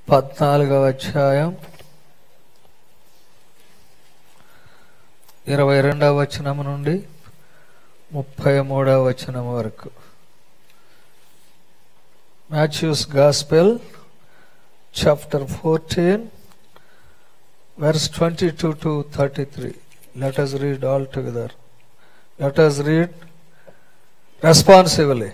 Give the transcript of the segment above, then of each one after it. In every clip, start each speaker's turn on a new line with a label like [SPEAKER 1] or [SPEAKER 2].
[SPEAKER 1] పద్నాలుగవ అధ్యాయం ఇరవై రెండవ వచనం నుండి ముప్పై మూడవ వచనం వరకు Matthew's gospel chapter fourteen verse 22 to 33. Let us read all together. Let us read responsively.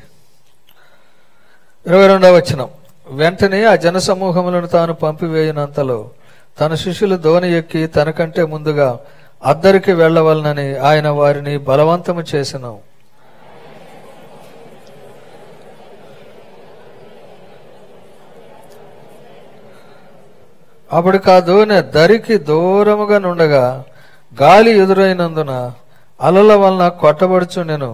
[SPEAKER 1] ఇరవై రెండవ వచనం వెంటనే ఆ జన సమూహములను తాను పంపివేయనంతలో తన శిష్యులు ధోని ఎక్కి తనకంటే ముందుగా అద్దరికి వెళ్ళవలనని ఆయన వారిని బలవంతము చేసినాం అప్పుడు ఆ దోణె దరికి దూరముగా నుండగా గాలి ఎదురైనందున అలల వలన కొట్టబడుచు నేను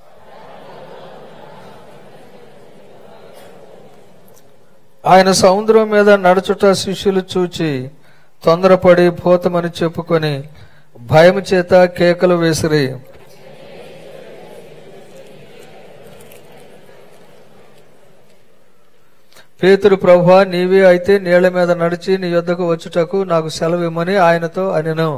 [SPEAKER 1] ఆయన సముద్రం మీద నడుచుట శిష్యులు చూచి తొందరపడి పోతమని చెప్పుకొని భయం చేత కేకలు వేసిరి పేతురు ప్రభా నీవే అయితే నీళ్ల మీద నడిచి నీ యొద్దకు వచ్చుటకు నాకు సెలవు ఇమ్మని ఆయనతో అనెను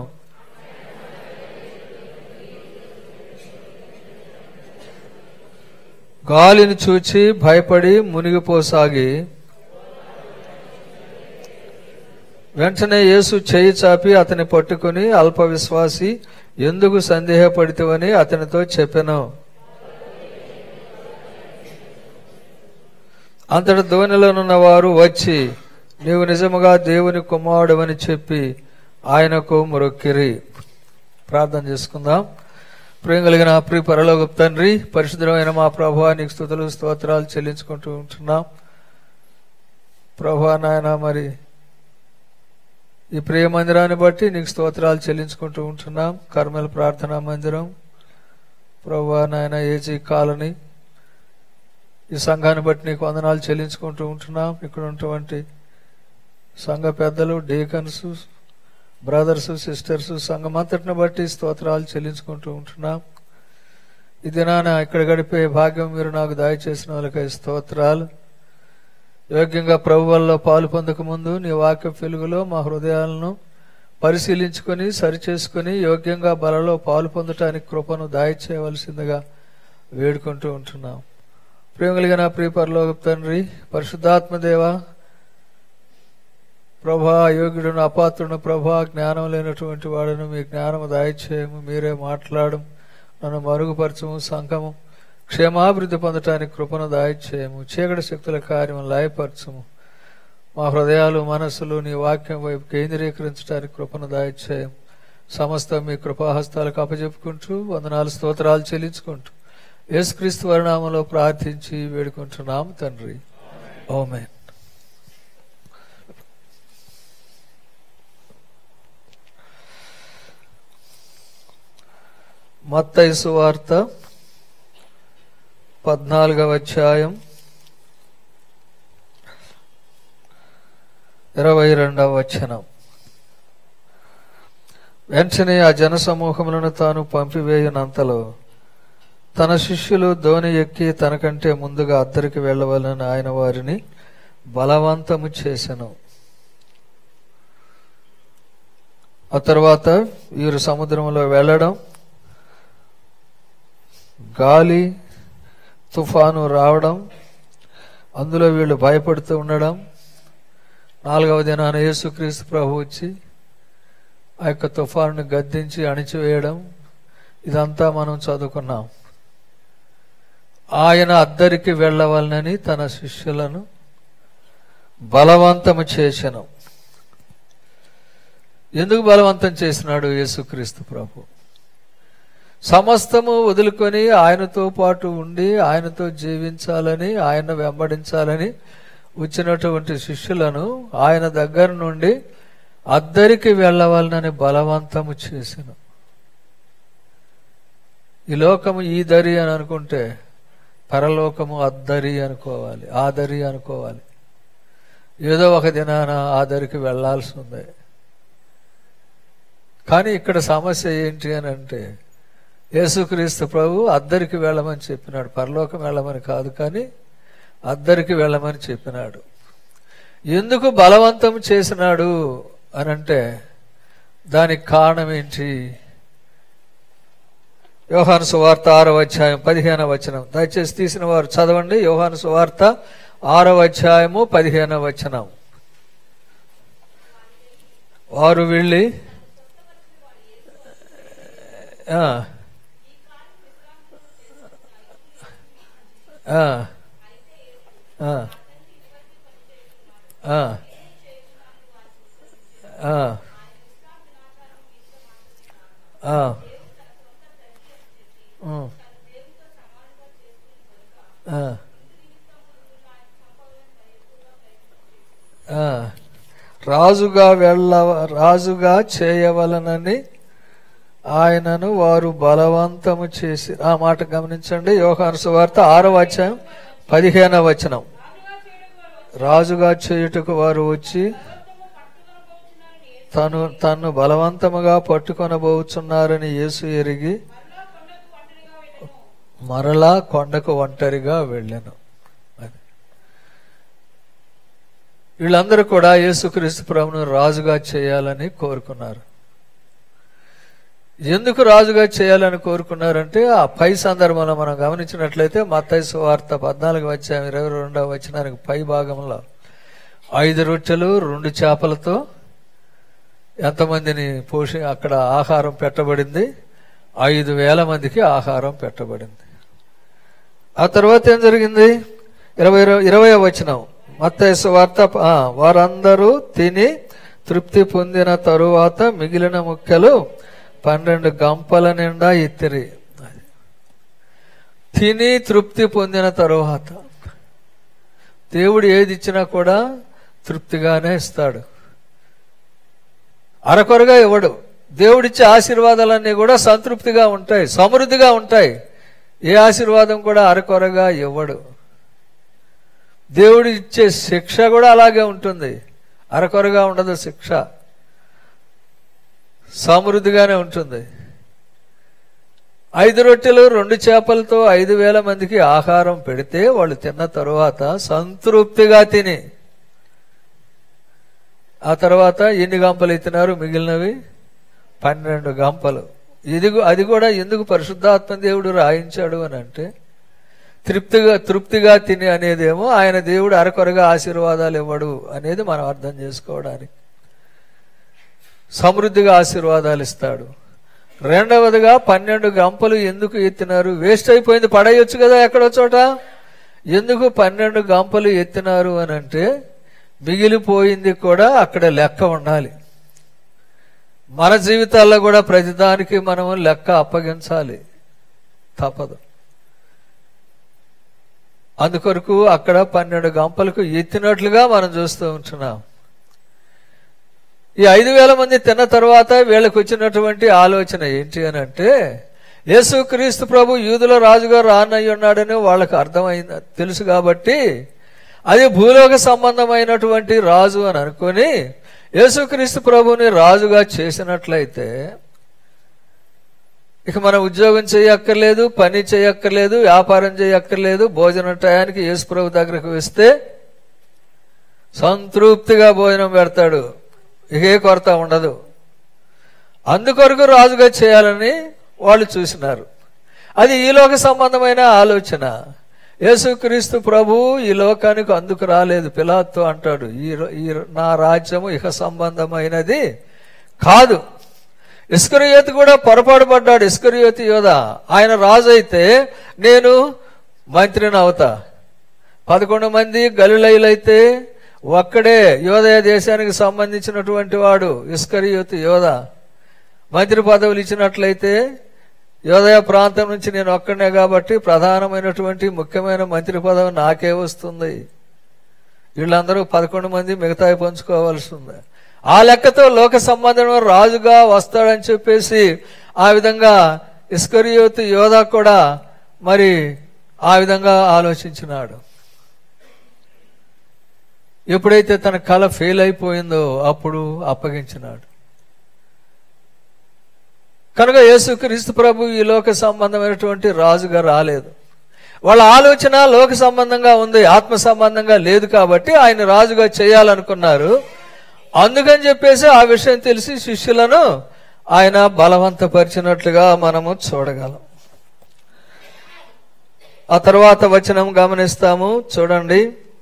[SPEAKER 1] గాలిని చూచి భయపడి మునిగిపోసాగి వెంటనే యేసు చేయి చాపి అతని పట్టుకుని అల్ప విశ్వాసి ఎందుకు సందేహపడితేవని అతనితో చెప్పెను అంతటి ధోనిలోనున్న వారు వచ్చి నీవు నిజముగా దేవుని కుమారుడవని చెప్పి ఆయనకు మొరొక్కిరి ప్రార్థన చేసుకుందాం ప్రేమ కలిగిన ప్రియ పరలోక తండ్రి పరిశుద్ధమైన మా ప్రభా నీకు స్థుతులు స్తోత్రాలు చెల్లించుకుంటూ ఉంటున్నాం ప్రభా నాయన మరి ఈ ప్రియ మందిరాన్ని బట్టి నీకు స్తోత్రాలు చెల్లించుకుంటూ ఉంటున్నాం కర్మల ప్రార్థనా మందిరం ప్రభా నాయన ఏజీ కాలనీ ఈ సంఘాన్ని బట్టి నీకు వందనాలు చెల్లించుకుంటూ ఉంటున్నాం ఇక్కడ ఉన్నటువంటి సంఘ పెద్దలు డీకన్స్ బ్రదర్స్ సిస్టర్స్ సంఘం అంతటిని బట్టి స్తోత్రాలు చెల్లించుకుంటూ ఉంటున్నాం ఈ దినాన ఇక్కడ గడిపే భాగ్యం మీరు నాకు దయచేసిన వాళ్ళకై స్తోత్రాలు యోగ్యంగా ప్రభువల్లో పాలు పొందక ముందు నీ వాక్య వెలుగులో మా హృదయాలను పరిశీలించుకొని సరిచేసుకొని యోగ్యంగా బలలో పాలు పొందటానికి కృపను దాయిచేయవలసిందిగా వేడుకుంటూ ఉంటున్నాం ప్రేమ కలిగిన ప్రియ పరలోక తండ్రి పరిశుద్ధాత్మదేవ ప్రభా యోగ్యుడును అపాత్రుడు ప్రభా జ్ఞానం లేనటువంటి వాడును మీ జ్ఞానము దాయిచేయము మీరే మాట్లాడు నన్ను మరుగుపరచము సంఘము క్షేమాభివృద్ధి పొందటానికి కృపను దాయిచేయము చీకటి శక్తుల కార్యం లయపరచము మా హృదయాలు మనస్సులు నీ వాక్యం వైపు కేంద్రీకరించడానికి కృపను దాయిచేయము సమస్త మీ కృపాహస్తాలకు అప్పచెప్పుకుంటూ వందనాలు స్తోత్రాలు చెల్లించుకుంటూ యేసుక్రీస్తు వరినామంలో ప్రార్థించి వేడుకుంటున్నాం తండ్రి ఓమెన్ మత్తైసు వార్త పద్నాలుగవ అధ్యాయం ఇరవై రెండవ వచనం వెంటనే ఆ జన సమూహములను తాను పంపివేయనంతలో తన శిష్యులు ధోని ఎక్కి తనకంటే ముందుగా అద్దరికి వెళ్ళవాలని ఆయన వారిని బలవంతము చేసెను ఆ తర్వాత వీరు సముద్రంలో వెళ్ళడం గాలి తుఫాను రావడం అందులో వీళ్ళు భయపడుతూ ఉండడం నాలుగవ దినాన యేసుక్రీస్తు ప్రభు వచ్చి ఆ యొక్క తుఫాను గద్దించి అణిచివేయడం ఇదంతా మనం చదువుకున్నాం ఆయన అద్దరికి వెళ్ళవాలని తన శిష్యులను బలవంతము చేసెను ఎందుకు బలవంతం చేసినాడు యేసుక్రీస్తు ప్రభు సమస్తము వదులుకొని ఆయనతో పాటు ఉండి ఆయనతో జీవించాలని ఆయన వెంబడించాలని వచ్చినటువంటి శిష్యులను ఆయన దగ్గర నుండి అద్దరికి వెళ్ళవాలని బలవంతము చేసెను ఈ లోకము ఈ దరి అని అనుకుంటే పరలోకము అద్దరి అనుకోవాలి ఆదరి అనుకోవాలి ఏదో ఒక దినాన ఆదరికి వెళ్లాల్సి ఉంది కానీ ఇక్కడ సమస్య ఏంటి అని అంటే యేసుక్రీస్తు ప్రభు అద్దరికి వెళ్ళమని చెప్పినాడు పరలోకం వెళ్ళమని కాదు కానీ అద్దరికి వెళ్ళమని చెప్పినాడు ఎందుకు బలవంతం చేసినాడు అని అంటే దానికి కారణం ఏంటి యోహాను సువార్త ఆరవ అధ్యాయం పదిహేనవ వచనం దయచేసి తీసిన వారు చదవండి యోహాను సువార్త ఆరవ అధ్యాయము పదిహేనవ వచనం వారు వెళ్ళి ఆ, ఆ, ఆ, ఆ, ఆ, ఆ, ఉమ్, ఆ, ఆ, రాజుగా వెళ్ళ రాజుగా చేయవలనని ఆయనను వారు బలవంతము చేసి ఆ మాట గమనించండి యోహాను సువార్త ఆరవ అధ్యాయం పదిహేనవ వచనం రాజుగా చేయుటకు వారు వచ్చి తను తన్ను బలవంతముగా పట్టుకొనబోచున్నారని యేసు ఎరిగి మరలా కొండకు ఒంటరిగా వెళ్ళాను అది. వీళ్ళందరూ కూడా యేసుక్రీస్తు ప్రభును రాజుగా చేయాలని కోరుకున్నారు ఎందుకు రాజుగా చేయాలని కోరుకున్నారంటే ఆ పై సందర్భంలో మనం గమనించినట్లయితే మత్తయి సువార్త పద్నాలుగు వచ్చాము ఇరవై రెండవ వచ్చినానికి పై భాగంలో ఐదు రొట్టెలు రెండు చేపలతో ఎంతమందిని పోషి అక్కడ ఆహారం పెట్టబడింది ఐదు వేల మందికి ఆహారం పెట్టబడింది ఆ తర్వాత ఏం జరిగింది ఇరవై ఇరవై వచనం మత్తయి సువార్త ఆ, వారందరూ తిని తృప్తి పొందిన తరువాత మిగిలిన ముక్కలు పన్నెండు గంపల నిండా ఎత్తిరి తిని తృప్తి పొందిన తరువాత దేవుడు ఏది ఇచ్చినా కూడా తృప్తిగానే ఇస్తాడు అరకొరగా ఇవ్వడు దేవుడిచ్చే ఆశీర్వాదాలన్నీ కూడా సంతృప్తిగా ఉంటాయి సమృద్ధిగా ఉంటాయి ఏ ఆశీర్వాదం కూడా అరకొరగా ఇవ్వడు దేవుడు ఇచ్చే శిక్ష కూడా అలాగే ఉంటుంది అరకొరగా ఉండదు శిక్ష సమృద్ధిగానే ఉంటుంది ఐదు రొట్టెలు రెండు చేపలతో ఐదు వేల మందికి ఆహారం పెడితే వాళ్ళు తిన్న తరువాత సంతృప్తిగా తిని ఆ తర్వాత ఎన్ని గంపలు ఎత్తినారు మిగిలినవి పన్నెండు గంపలు ఇది అది కూడా ఎందుకు పరిశుద్ధాత్మ దేవుడు రాయించాడు అని అంటే తృప్తిగా తృప్తిగా తిని అనేదేమో ఆయన దేవుడు అరకొరగా ఆశీర్వాదాలు ఇవ్వడు అనేది మనం అర్థం చేసుకోవడానికి సమృద్ధిగా ఆశీర్వాదాలు ఇస్తాడు రెండవదిగా పన్నెండు గంపలు ఎందుకు ఎత్తినారు వేస్ట్ అయిపోయింది పడేయొచ్చు కదా ఎక్కడో చోట ఎందుకు పన్నెండు గంపలు ఎత్తినారు అని అంటే మిగిలిపోయింది కూడా అక్కడ లెక్క ఉండాలి మన జీవితాల్లో కూడా ప్రతిదానికి మనం లెక్క అప్పగించాలి తప్పదు అందుకొరకు అక్కడ పన్నెండు గంపలకు ఎత్తినట్లుగా మనం చూస్తూ ఉంటున్నాం ఈ ఐదు వేల మంది తిన్న తర్వాత వీళ్ళకి వచ్చినటువంటి ఆలోచన ఏంటి అని అంటే యేసుక్రీస్తు ప్రభు యూదుల రాజుగా రానయ్య ఉన్నాడని వాళ్ళకి అర్థమైంది తెలుసు కాబట్టి అది భూలోక సంబంధమైనటువంటి రాజు అని అనుకొని యేసుక్రీస్తు ప్రభుని రాజుగా చేసినట్లయితే ఇక మనం ఉద్యోగం చేయక్కర్లేదు పని చేయక్కర్లేదు వ్యాపారం చేయక్కర్లేదు భోజనం టయానికి యేసు ప్రభు దగ్గరకు వస్తే సంతృప్తిగా భోజనం పెడతాడు ఇకే కొరత ఉండదు అందుకొరకు రాజుగా చేయాలని వాళ్ళు చూసినారు అది ఈ లోక సంబంధమైన ఆలోచన యేసుక్రీస్తు ప్రభు ఈ లోకానికి అందుకు రాలేదు పిలాత్తో అంటాడు ఈ రో- ఈ రో- నా రాజ్యము ఇహ సంబంధమైనది కాదు ఇస్కరియోతి కూడా పొరపాటు పడ్డాడు ఇస్కరియోతి యోధ ఆయన రాజు అయితే నేను మంత్రిని అవుతా పదకొండు మంది గలిలైలైతే ఒక్కడే యోదయ దేశానికి సంబంధించినటువంటి వాడు ఇస్కరియోతి యోధ మంత్రి పదవులు ఇచ్చినట్లయితే యోదయ ప్రాంతం నుంచి నేను ఒక్కడే కాబట్టి ప్రధానమైనటువంటి ముఖ్యమైన మంత్రి పదవి నాకే వస్తుంది వీళ్ళందరూ పదకొండు మంది మిగతాయి పంచుకోవాల్సి ఉంది ఆ లెక్కతో లోక సంబంధం రాజుగా వస్తాడని చెప్పేసి ఆ విధంగా ఇస్కరియోతు యోధ కూడా మరి ఆ విధంగా ఆలోచించినాడు ఎప్పుడైతే తన కళ ఫెయిల్ అయిపోయిందో అప్పుడు అప్పగించినాడు కనుక యేసుక్రీస్తు ప్రభు ఈ లోక సంబంధమైనటువంటి రాజుగా రాలేదు వాళ్ళ ఆలోచన లోక సంబంధంగా ఉంది ఆత్మ సంబంధంగా లేదు కాబట్టి ఆయన రాజుగా చేయాలనుకున్నారు అందుకని చెప్పేసి ఆ విషయం తెలిసి శిష్యులను ఆయన బలవంతపరిచినట్లుగా మనము చూడగలం ఆ తర్వాత వచనం గమనిస్తాము చూడండి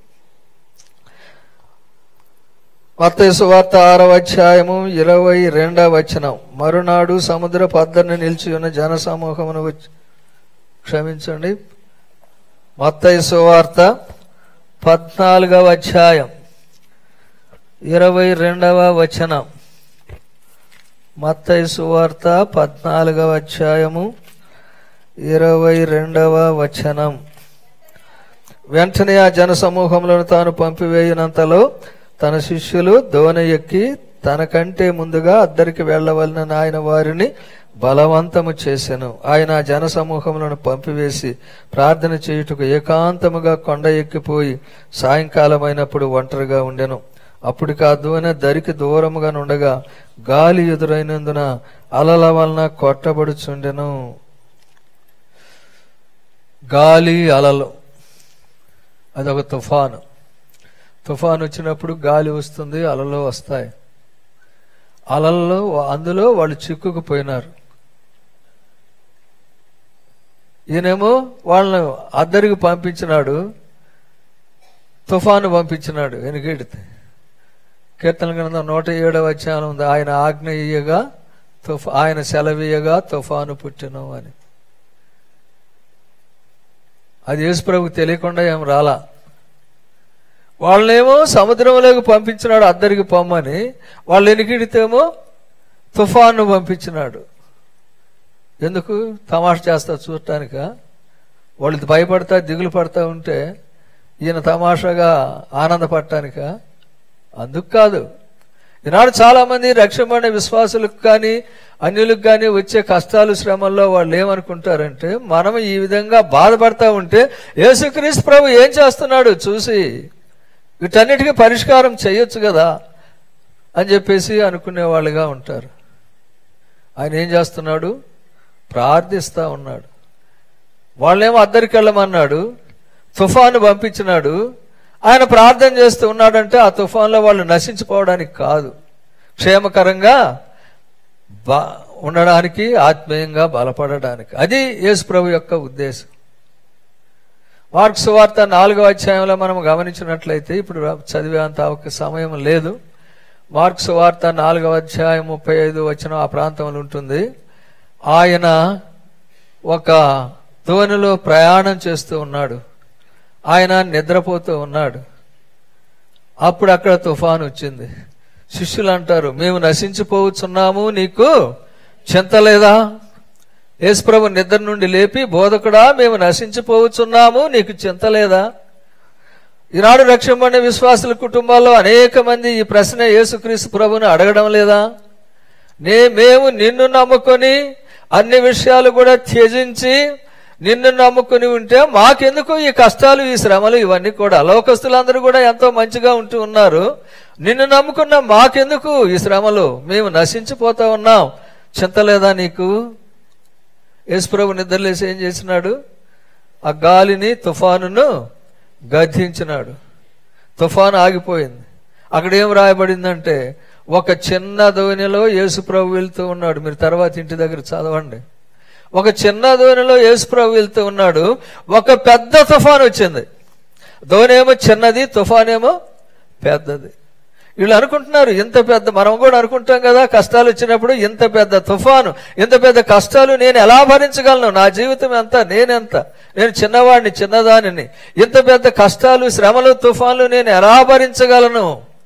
[SPEAKER 1] మత్తయి సువార్త ఆరవ అధ్యాయము ఇరవై రెండవ వచనం మరునాడు సముద్ర పద్దరిని నిలిచి ఉన్న జన సమూహమును వచ్చి క్షమించండి మత్తయి సువార్త పద్నాలుగవ అధ్యాయం ఇరవై రెండవ వచనం మత్తయి సువార్త పద్నాలుగవ అధ్యాయము ఇరవై రెండవ వచనం వెంటనే ఆ జన సమూహంలో తాను పంపివేయనంతలో తన శిష్యులు దోణి ఎక్కి తనకంటే ముందుగా అద్దరికి వెళ్ళవలనని ఆయన వారిని బలవంతము చేసెను ఆయన ఆ జన సమూహములను పంపివేసి ప్రార్థన చేయుటకు ఏకాంతముగా కొండ ఎక్కిపోయి సాయంకాలమైనప్పుడు ఒంటరిగా ఉండెను అప్పటికి ఆ దోణి దరికి దూరముగా నుండగా గాలి ఎదురైనందున అలల వలన కొట్టబడుచుండెను గాలి అలలు అదొక తుఫాను తుఫాను వచ్చినప్పుడు గాలి వస్తుంది అలలు వస్తాయి అలల్లో అందులో వాళ్ళు చిక్కుకుపోయినారు ఈయనేమో వాళ్ళను అద్దరికి పంపించినాడు తుఫాను పంపించినాడు వెనుకెడితే కీర్తన గ్రంథం నూట ఏడవ వచ్చాను ఉంది ఆయన ఆజ్ఞ ఇయ్యగా తుఫా ఆయన సెలవీయగా తుఫాను పుట్టెను అని అది యేసుప్రభుకు తెలియకుండా ఏం రాలా వాళ్ళనేమో సముద్రంలోకి పంపించినాడు అద్దరికి పొమ్మని వాళ్ళు ఎనికిడితేమో తుఫాను పంపించినాడు ఎందుకు తమాష చేస్తా చూడటానిక వాళ్ళు భయపడతా దిగులు పడతా ఉంటే ఈయన తమాషాగా ఆనందపడటానిక అందుకు కాదు ఈనాడు చాలా మంది రక్షణ విశ్వాసులకు కానీ అన్యులకు కానీ వచ్చే కష్టాలు శ్రమల్లో వాళ్ళు ఏమనుకుంటారంటే మనం ఈ విధంగా బాధపడతా ఉంటే యేసుక్రీస్తు ప్రభు ఏం చేస్తున్నాడు చూసి వీటన్నిటికీ పరిష్కారం చేయొచ్చు కదా అని చెప్పేసి అనుకునే వాళ్ళుగా ఉంటారు ఆయన ఏం చేస్తున్నాడు ప్రార్థిస్తా ఉన్నాడు వాళ్ళేమో అద్దరికి వెళ్ళమన్నాడు తుఫాను పంపించినాడు ఆయన ప్రార్థన చేస్తూ ఉన్నాడంటే ఆ తుఫాన్లో వాళ్ళు నశించిపోవడానికి కాదు క్షేమకరంగా బా ఉండడానికి ఆత్మీయంగా బలపడడానికి అది యేసు ప్రభు యొక్క ఉద్దేశం మార్క్స్ వార్త నాలుగో అధ్యాయంలో మనం గమనించినట్లయితే ఇప్పుడు చదివేంత ఒక సమయం లేదు మార్క్స్ వార్త నాలుగవ అధ్యాయం ముప్పై ఐదు వచ్చిన ఆ ప్రాంతంలో ఉంటుంది ఆయన ఒక దోణిలో ప్రయాణం చేస్తూ ఉన్నాడు ఆయన నిద్రపోతూ ఉన్నాడు అప్పుడు అక్కడ తుఫాను వచ్చింది శిష్యులు అంటారు మేము నశించిపోవచ్చున్నాము నీకు చింత లేదా యేసుప్రభు నిద్ర నుండి లేపి బోధకుడా మేము నశించిపోవచ్చున్నాము నీకు చింత లేదా ఈనాడు రక్షణ విశ్వాసుల కుటుంబాల్లో అనేక మంది ఈ ప్రశ్న యేసుక్రీస్తు ప్రభుని అడగడం లేదా నే మేము నిన్ను నమ్ముకొని అన్ని విషయాలు కూడా త్యజించి నిన్ను నమ్ముకుని ఉంటే మాకెందుకు ఈ కష్టాలు ఈ శ్రమలు ఇవన్నీ కూడా లోకస్తులందరూ కూడా ఎంతో మంచిగా ఉంటూ ఉన్నారు నిన్ను నమ్ముకున్న మాకెందుకు ఈ శ్రమలు మేము నశించిపోతా ఉన్నాం చింత లేదా నీకు యేసుప్రభు నిద్రలేసి ఏం చేసినాడు ఆ గాలిని తుఫానును గద్దించినాడు తుఫాను ఆగిపోయింది అక్కడ ఏం రాయబడిందంటే ఒక చిన్న దోణిలో యేసుప్రభు వెళ్తూ ఉన్నాడు మీరు తర్వాత ఇంటి దగ్గర చదవండి ఒక చిన్న దోణిలో యేసుప్రభు వెళ్తూ ఉన్నాడు ఒక పెద్ద తుఫాను వచ్చింది దోణేమో చిన్నది తుఫానేమో పెద్దది వీళ్ళు అనుకుంటున్నారు ఇంత పెద్ద మనం కూడా అనుకుంటాం కదా కష్టాలు వచ్చినప్పుడు ఇంత పెద్ద తుఫాను ఇంత పెద్ద కష్టాలు నేను ఎలా భరించగలను నా జీవితం ఎంత నేనెంత నేను చిన్నవాడిని చిన్నదానిని ఇంత పెద్ద కష్టాలు శ్రమలు తుఫాన్లు నేను ఎలా భరించగలను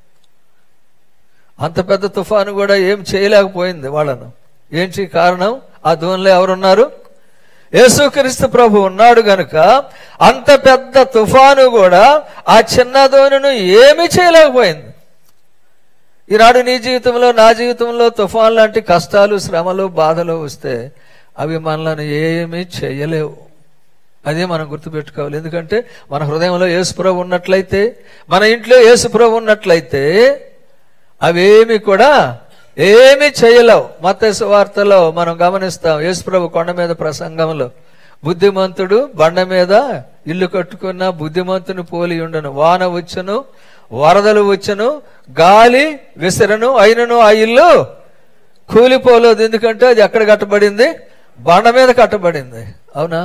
[SPEAKER 1] అంత పెద్ద తుఫాను కూడా ఏం చేయలేకపోయింది వాళ్ళను ఏంటి కారణం ఆ దోనిలో ఎవరున్నారు యేసుక్రీస్తు ప్రభు ఉన్నాడు గనుక అంత పెద్ద తుఫాను కూడా ఆ చిన్న దోణిను ఏమీ చేయలేకపోయింది ఈనాడు నీ జీవితంలో నా జీవితంలో తుఫాన్ లాంటి కష్టాలు శ్రమలు బాధలు వస్తే అవి మనల్ని ఏమీ చేయలేవు అదే మనం గుర్తుపెట్టుకోవాలి ఎందుకంటే మన హృదయంలో యేసుప్రభు ఉన్నట్లయితే మన ఇంట్లో యేసుప్రభు ఉన్నట్లయితే అవేమి కూడా ఏమీ చేయలేవు మత వార్తలో మనం గమనిస్తాం యేసుప్రభు కొండ మీద ప్రసంగంలో బుద్ధిమంతుడు బండ మీద ఇల్లు కట్టుకున్న బుద్ధిమంతుని పోలి ఉండను వాన వచ్చును వరదలు వచ్చును గాలి విసరను అయినను ఆ ఇల్లు కూలిపోలేదు ఎందుకంటే అది ఎక్కడ కట్టబడింది బండ మీద కట్టబడింది అవునా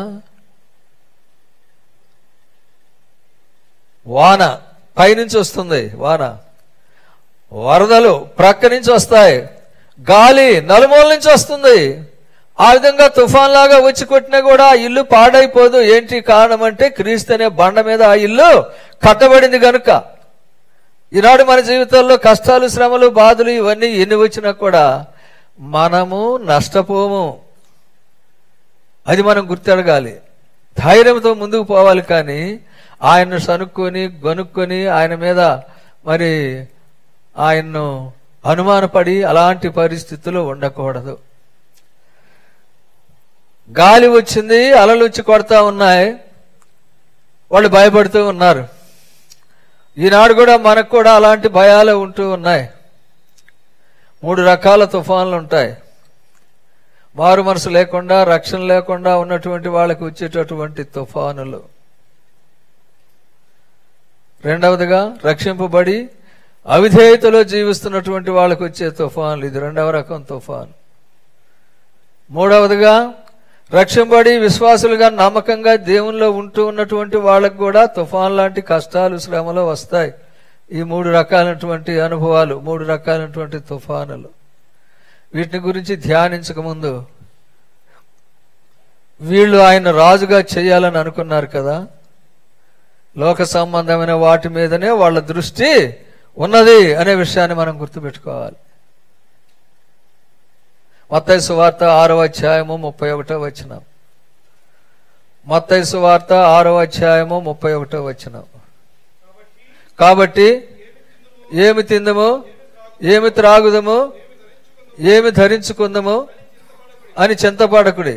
[SPEAKER 1] వాన పైనుంచి వస్తుంది వాన వరదలు ప్రక్క నుంచి వస్తాయి గాలి నలుమూల నుంచి వస్తుంది ఆ విధంగా తుఫాన్ లాగా వచ్చి కొట్టినా కూడా ఆ ఇల్లు పాడైపోదు ఏంటి కారణం అంటే క్రీస్తు అనే బండ మీద ఆ ఇల్లు కట్టబడింది గనుక ఈనాడు మన జీవితాల్లో కష్టాలు శ్రమలు బాధలు ఇవన్నీ ఎన్ని వచ్చినా కూడా మనము నష్టపోము అది మనం గుర్తెరగాలి ధైర్యంతో ముందుకు పోవాలి కానీ ఆయన్ను సనుక్కొని గనుక్కొని ఆయన మీద మరి ఆయన్ను అనుమానపడి అలాంటి పరిస్థితులు ఉండకూడదు గాలి వచ్చింది అలలు వచ్చి కొడతా ఉన్నాయి వాళ్ళు భయపడుతూ ఉన్నారు ఈనాడు కూడా మనకు కూడా అలాంటి భయాలు ఉంటూ ఉన్నాయి మూడు రకాల తుఫాన్లు ఉంటాయి మారు మనసు లేకుండా రక్షణ లేకుండా ఉన్నటువంటి వాళ్ళకి వచ్చేటటువంటి తుఫానులు రెండవదిగా రక్షింపబడి అవిధేయతలో జీవిస్తున్నటువంటి వాళ్ళకు వచ్చే తుఫాన్లు ఇది రెండవ రకం తుఫాన్ మూడవదిగా రక్షింపబడి విశ్వాసులుగా నమ్మకంగా దేవునిలో ఉంటూ ఉన్నటువంటి వాళ్ళకు కూడా తుఫాన్ లాంటి కష్టాలు శ్రమలు వస్తాయి ఈ మూడు రకాలైనటువంటి అనుభవాలు మూడు రకాలైనటువంటి తుఫానులు వీటిని గురించి ధ్యానించక ముందు వీళ్ళు ఆయన రాజుగా చేయాలని అనుకున్నారు కదా లోక సంబంధమైన వాటి మీదనే వాళ్ళ దృష్టి ఉన్నది అనే విషయాన్ని మనం గుర్తుపెట్టుకోవాలి మత్తయి సువార్త ఆరో అధ్యాయము ముప్పై ఒకటో వచనం మత్తయి సువార్త ఆరో అధ్యాయము ముప్పై ఒకటో వచనం కాబట్టి ఏమి తిందము ఏమి త్రాగుదము ఏమి ధరించుకుందము అని చింతపడకుడి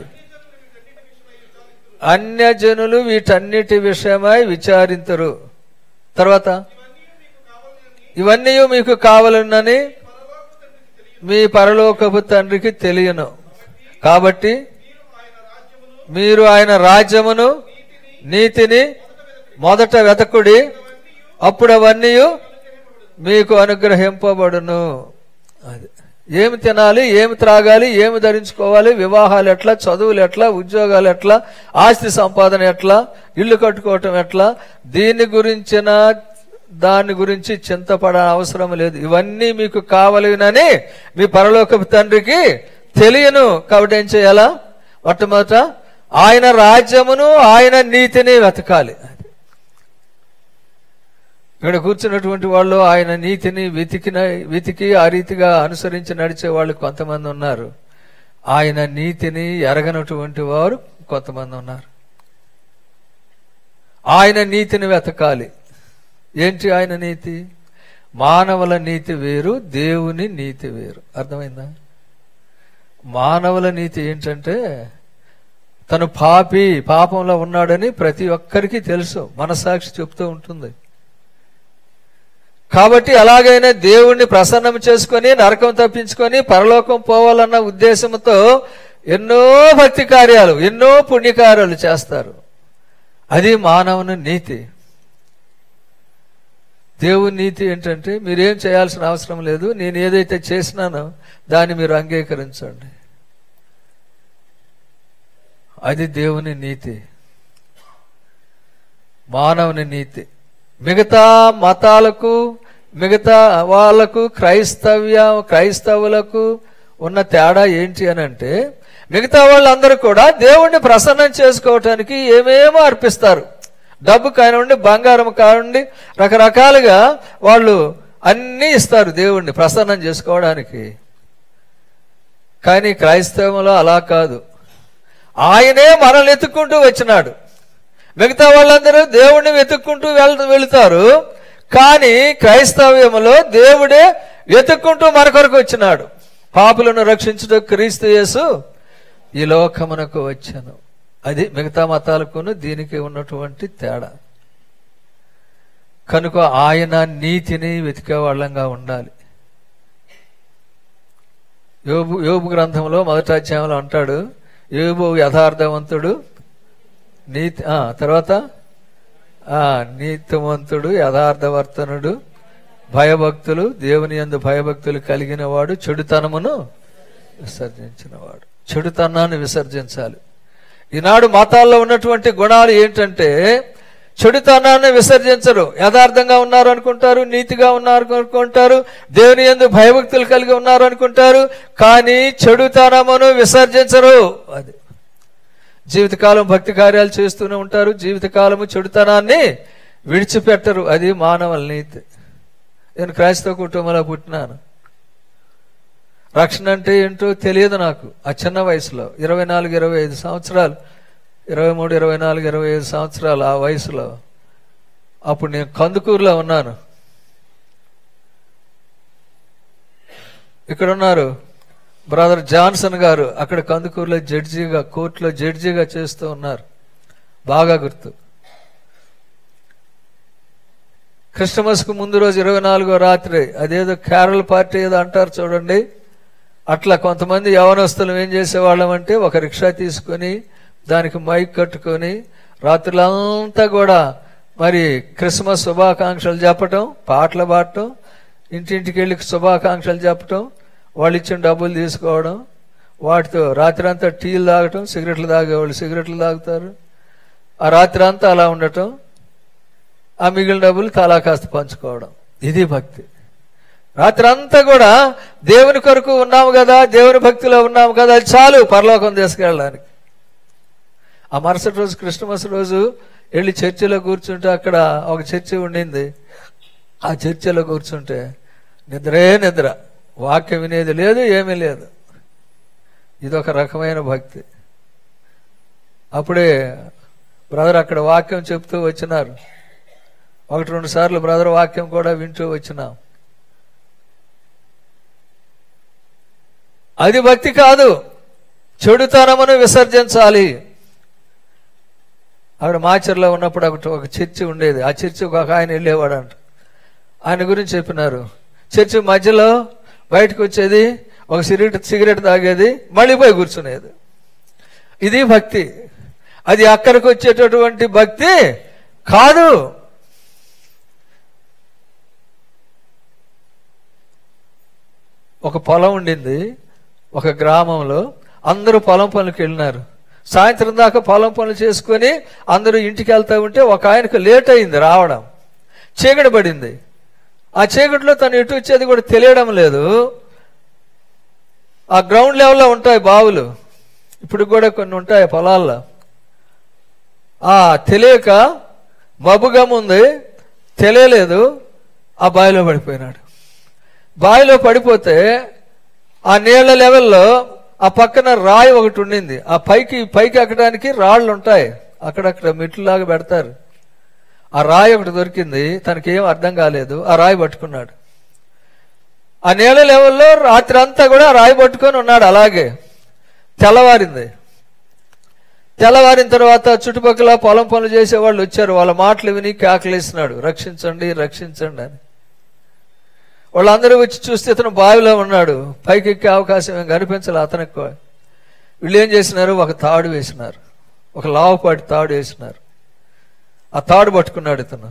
[SPEAKER 1] అన్యజనులు వీటన్నిటి విషయమై విచారించరు తర్వాత ఇవన్నీ మీకు కావాలనని మీ పరలోకపు తండ్రికి తెలియను కాబట్టి మీరు ఆయన రాజ్యమును నీతిని మొదట వెతకుడి అప్పుడు అవన్నీ మీకు అనుగ్రహింపబడును అది ఏమి తినాలి ఏమి త్రాగాలి ఏమి ధరించుకోవాలి వివాహాలు ఎట్లా చదువులు ఎట్లా ఉద్యోగాలు ఎట్లా ఆస్తి సంపాదన ఎట్లా ఇల్లు కట్టుకోవటం ఎట్లా దీని గురించిన దాని గురించి చింతపడ అవసరం లేదు ఇవన్నీ మీకు కావలినని మీ పరలోకపు తండ్రికి తెలియను కాబట్టి ఏం చేయాలా మొట్టమొదట ఆయన రాజ్యమును ఆయన నీతిని వెతకాలి ఇక్కడ కూర్చున్నటువంటి వాళ్ళు ఆయన నీతిని వెతికిన వెతికి ఆ రీతిగా అనుసరించి నడిచే వాళ్ళు కొంతమంది ఉన్నారు ఆయన నీతిని ఎరగనటువంటి వారు కొంతమంది ఉన్నారు ఆయన నీతిని వెతకాలి ఏంటి ఆయన నీతి మానవుల నీతి వేరు దేవుని నీతి వేరు అర్థమైందా మానవుల నీతి ఏంటంటే తను పాపి పాపంలో ఉన్నాడని ప్రతి ఒక్కరికి తెలుసు మనసాక్షి చెప్తూ ఉంటుంది కాబట్టి ఎలాగైనా దేవుణ్ణి ప్రసన్నం చేసుకొని నరకం తప్పించుకొని పరలోకం పోవాలన్న ఉద్దేశంతో ఎన్నో భక్తి కార్యాలు ఎన్నో పుణ్యకార్యాలు చేస్తారు అది మానవుని నీతి దేవుని నీతి ఏంటంటే మీరేం చేయాల్సిన అవసరం లేదు నేను ఏదైతే చేసినానో దాన్ని మీరు అంగీకరించండి అది దేవుని నీతి మానవుని నీతి మిగతా మతాలకు మిగతా వాళ్ళకు క్రైస్తవ్య క్రైస్తవులకు ఉన్న తేడా ఏంటి అని అంటే మిగతా వాళ్ళందరూ కూడా దేవుణ్ణి ప్రసన్నం చేసుకోవటానికి ఏమేమో అర్పిస్తారు డబ్బు కానివ్వండి బంగారం కానివ్వండి రకరకాలుగా వాళ్ళు అన్నీ ఇస్తారు దేవుణ్ణి ప్రసన్నం చేసుకోవడానికి కానీ క్రైస్తవంలో అలా కాదు ఆయనే మనల్ని ఎత్తుక్కుంటూ వచ్చినాడు మిగతా వాళ్ళందరూ దేవుణ్ణి వెతుక్కుంటూ వెళ్ వెళుతారు కానీ క్రైస్తవ్యములో దేవుడే వెతుక్కుంటూ మన కొరకు వచ్చినాడు పాపులను రక్షించుట క్రీస్తు యేసు ఈ లోకమునకు వచ్చాను అది మిగతా మతాలకును దీనికి ఉన్నటువంటి తేడా కనుక ఆయన నీతిని వెతికే వాళ్ళంగా ఉండాలి యోబు యోబు గ్రంథంలో మొదటి అధ్యాయంలో అంటాడు యోబు యథార్థవంతుడు నీతి ఆ, తర్వాత ఆ నీతిమంతుడు యథార్థవర్తనుడు భయభక్తులు దేవుని యందు భయభక్తులు కలిగిన వాడు చెడుతనమును విసర్జించినవాడు చెడుతనాన్ని విసర్జించాలి ఈనాడు మతాల్లో ఉన్నటువంటి గుణాలు ఏంటంటే చెడుతనాన్ని విసర్జించరు యథార్థంగా ఉన్నారు అనుకుంటారు నీతిగా ఉన్నారు అనుకుంటారు దేవుని ఎందు భయభక్తులు కలిగి ఉన్నారు అనుకుంటారు కానీ చెడుతనమును విసర్జించరు అది జీవితకాలం భక్తి కార్యాలు చేస్తూనే ఉంటారు జీవితకాలము చెడుతనాన్ని విడిచిపెట్టరు అది మానవుల నీతి నేను క్రైస్తవ కుటుంబంలో పుట్టినాను రక్షణ అంటే ఏంటో తెలియదు నాకు ఆ చిన్న వయసులో ఇరవై నాలుగు ఇరవై ఐదు సంవత్సరాలు ఇరవై మూడు ఇరవై నాలుగు ఇరవై ఐదు సంవత్సరాలు ఆ వయసులో అప్పుడు నేను కందుకూరులో ఉన్నాను ఇక్కడ ఉన్నారు బ్రదర్ జాన్సన్ గారు అక్కడ కందుకూరులో జడ్జిగా కోర్టులో జడ్జిగా చేస్తూ ఉన్నారు బాగా గుర్తు క్రిస్టమస్ కు ముందు రోజు ఇరవై నాలుగో రాత్రి అదేదో కేరళ పార్టీ ఏదో అంటారు చూడండి అట్లా కొంతమంది యవనస్తులు ఏం చేసేవాళ్ళం అంటే ఒక రిక్షా తీసుకొని దానికి మైక్ కట్టుకొని రాత్రులంతా కూడా మరి క్రిస్మస్ శుభాకాంక్షలు చెప్పటం పాటలు పాడటం ఇంటింటికి వెళ్ళి శుభాకాంక్షలు చెప్పటం వాళ్ళు ఇచ్చిన డబ్బులు తీసుకోవడం వాటితో రాత్రి అంతా టీలు తాగటం సిగరెట్లు తాగేవాళ్ళు సిగరెట్లు తాగుతారు ఆ రాత్రి అంతా అలా ఉండటం ఆ మిగిలిన డబ్బులు తలా కాస్త పంచుకోవడం ఇది భక్తి రాత్రి అంతా కూడా దేవుని కొరకు ఉన్నాము కదా దేవుని భక్తిలో ఉన్నాము కదా అది చాలు పరలోకం తీసుకెళ్ళడానికి ఆ మరుసటి రోజు క్రిస్టమస్ రోజు వెళ్ళి చర్చిలో కూర్చుంటే అక్కడ ఒక చర్చి ఉండింది ఆ చర్చిలో కూర్చుంటే నిద్రే నిద్ర వాక్యం వినేది లేదు ఏమీ లేదు ఇది ఒక రకమైన భక్తి అప్పుడే బ్రదర్ అక్కడ వాక్యం చెప్తూ వచ్చినారు ఒకటి రెండు సార్లు బ్రదర్ వాక్యం కూడా వింటూ వచ్చినాం అది భక్తి కాదు చెడుతనమును విసర్జించాలి ఆవిడ మాచర్లో ఉన్నప్పుడు ఒకటి ఒక చర్చి ఉండేది ఆ చర్చి ఒక ఆయన వెళ్ళేవాడు అంట ఆయన గురించి చెప్పినారు చర్చి మధ్యలో బయటకు వచ్చేది ఒక సిగరెట్ సిగరెట్ తాగేది మళ్ళీ పోయి కూర్చునేది ఇది భక్తి అది అక్కడికి వచ్చేటటువంటి భక్తి కాదు ఒక పొలం ఉండింది ఒక గ్రామంలో అందరూ పొలం పనులకు వెళ్ళినారు సాయంత్రం దాకా పొలం పనులు చేసుకొని అందరూ ఇంటికి వెళ్తా ఉంటే ఒక ఆయనకు లేట్ అయింది రావడం చీకటి పడింది ఆ చీకటిలో తను ఎటు వచ్చేది కూడా తెలియడం లేదు ఆ గ్రౌండ్ లెవెల్లో ఉంటాయి బావులు ఇప్పుడు కూడా కొన్ని ఉంటాయి పొలాల్లో ఆ తెలియక మబ్బుగా ఉంది తెలియలేదు ఆ బావిలో పడిపోయినాడు బావిలో పడిపోతే ఆ నీళ్ల లెవెల్లో ఆ పక్కన రాయి ఒకటి ఉండింది ఆ పైకి పైకి ఎక్కడానికి రాళ్ళు ఉంటాయి అక్కడక్కడ మెట్లులాగా పెడతారు ఆ రాయి ఒకటి దొరికింది తనకేం అర్థం కాలేదు ఆ రాయి పట్టుకున్నాడు ఆ నీళ్ళ లెవెల్లో రాత్రి అంతా కూడా ఆ రాయి పట్టుకొని ఉన్నాడు అలాగే తెల్లవారింది తెల్లవారిన తర్వాత చుట్టుపక్కల పొలం పనులు చేసే వాళ్ళు వచ్చారు వాళ్ళ మాటలు విని కేకలేసినాడు రక్షించండి రక్షించండి అని వాళ్ళందరూ వచ్చి చూస్తే ఇతను బావిలో ఉన్నాడు పైకి ఎక్కే అవకాశం ఏం కనిపించలే అతనికి వీళ్ళు ఏం చేసినారు ఒక తాడు వేసినారు ఒక లావుపాటి తాడు వేసినారు ఆ తాడు పట్టుకున్నాడు ఇతను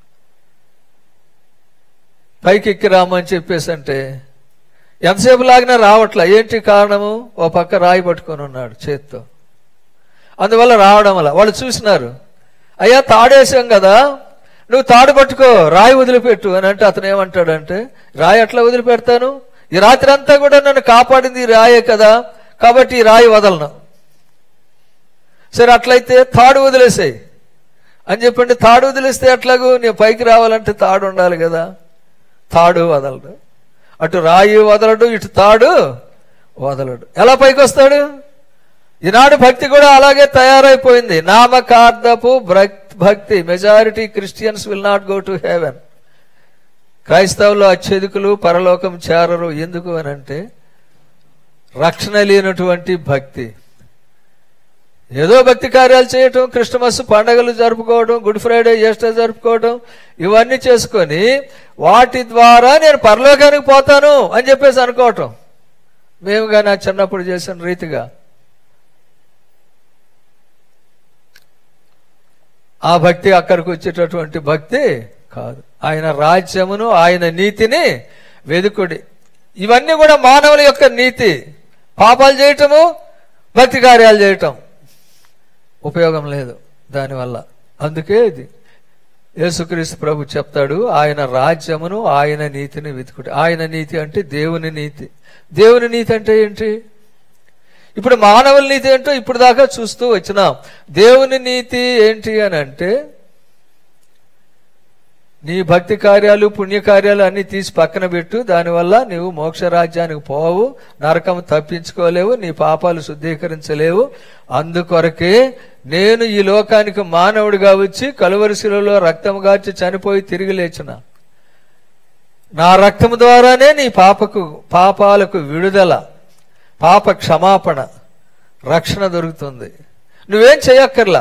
[SPEAKER 1] పైకి ఎక్కి రామని చెప్పేసి అంటే ఎంతసేపు లాగినా రావట్లా ఏంటి కారణము ఓ పక్క రాయి పట్టుకొని ఉన్నాడు చేత్తో అందువల్ల రావడం వల్ల వాళ్ళు చూసినారు అయ్యా తాడేసాం కదా నువ్వు తాడు పట్టుకో రాయి వదిలిపెట్టు అని అంటే అతను ఏమంటాడంటే రాయి ఎట్లా వదిలిపెడతాను ఈ రాత్రి అంతా కూడా నన్ను కాపాడింది ఈ రాయే కదా కాబట్టి ఈ రాయి వదలను సరే అట్లయితే తాడు వదిలేసాయి అని చెప్పండి తాడు వదిలేస్తే ఎట్లాగూ నేను పైకి రావాలంటే తాడు ఉండాలి కదా తాడు వదలడు అటు రాయి వదలడు ఇటు తాడు వదలడు ఎలా పైకి వస్తాడు ఈనాడు భక్తి కూడా అలాగే తయారైపోయింది నామకార్థపు భక్తి majority Christians will not go to heaven క్రైస్తవులు అత్యధికులు పరలోకం చేరరు ఎందుకు అని అంటే రక్షణ లేనటువంటి భక్తి ఏదో భక్తి కార్యాలు చేయటం క్రిస్టమస్ పండగలు జరుపుకోవడం గుడ్ ఫ్రైడే ఈస్టర్ జరుపుకోవడం ఇవన్నీ చేసుకొని వాటి ద్వారా నేను పరలోకానికి పోతాను అని చెప్పేసి అనుకోవటం మేము కానీ చిన్నప్పుడు చేసిన రీతిగా ఆ భక్తి అక్కడికి వచ్చేటటువంటి భక్తి కాదు ఆయన రాజ్యమును ఆయన నీతిని వెదుకుడి ఇవన్నీ కూడా మానవుల యొక్క నీతి పాపాలు చేయటము భక్తి కార్యాలు చేయటం ఉపయోగం లేదు దానివల్ల అందుకే ఇది యేసుక్రీస్తు ప్రభు చెప్తాడు ఆయన రాజ్యమును ఆయన నీతిని వెతుకుడు ఆయన నీతి అంటే దేవుని నీతి దేవుని నీతి అంటే ఏంటి ఇప్పుడు మానవుల నీతి ఏంటో ఇప్పుడు దాకా చూస్తూ వచ్చినాం దేవుని నీతి ఏంటి అని అంటే నీ భక్తి కార్యాలు పుణ్యకార్యాలు అన్ని తీసి పక్కన పెట్టు దానివల్ల నీవు మోక్ష రాజ్యానికి పోవు నరకం తప్పించుకోలేవు నీ పాపాలు శుద్ధీకరించలేవు అందుకొరకే నేను ఈ లోకానికి మానవుడిగా వచ్చి కలువరిశిలలో రక్తం గార్చి చనిపోయి తిరిగి లేచిన నా రక్తం ద్వారానే నీ పాపకు పాపాలకు విడుదల పాప క్షమాపణ రక్షణ దొరుకుతుంది నువ్వేం చేయక్కర్లా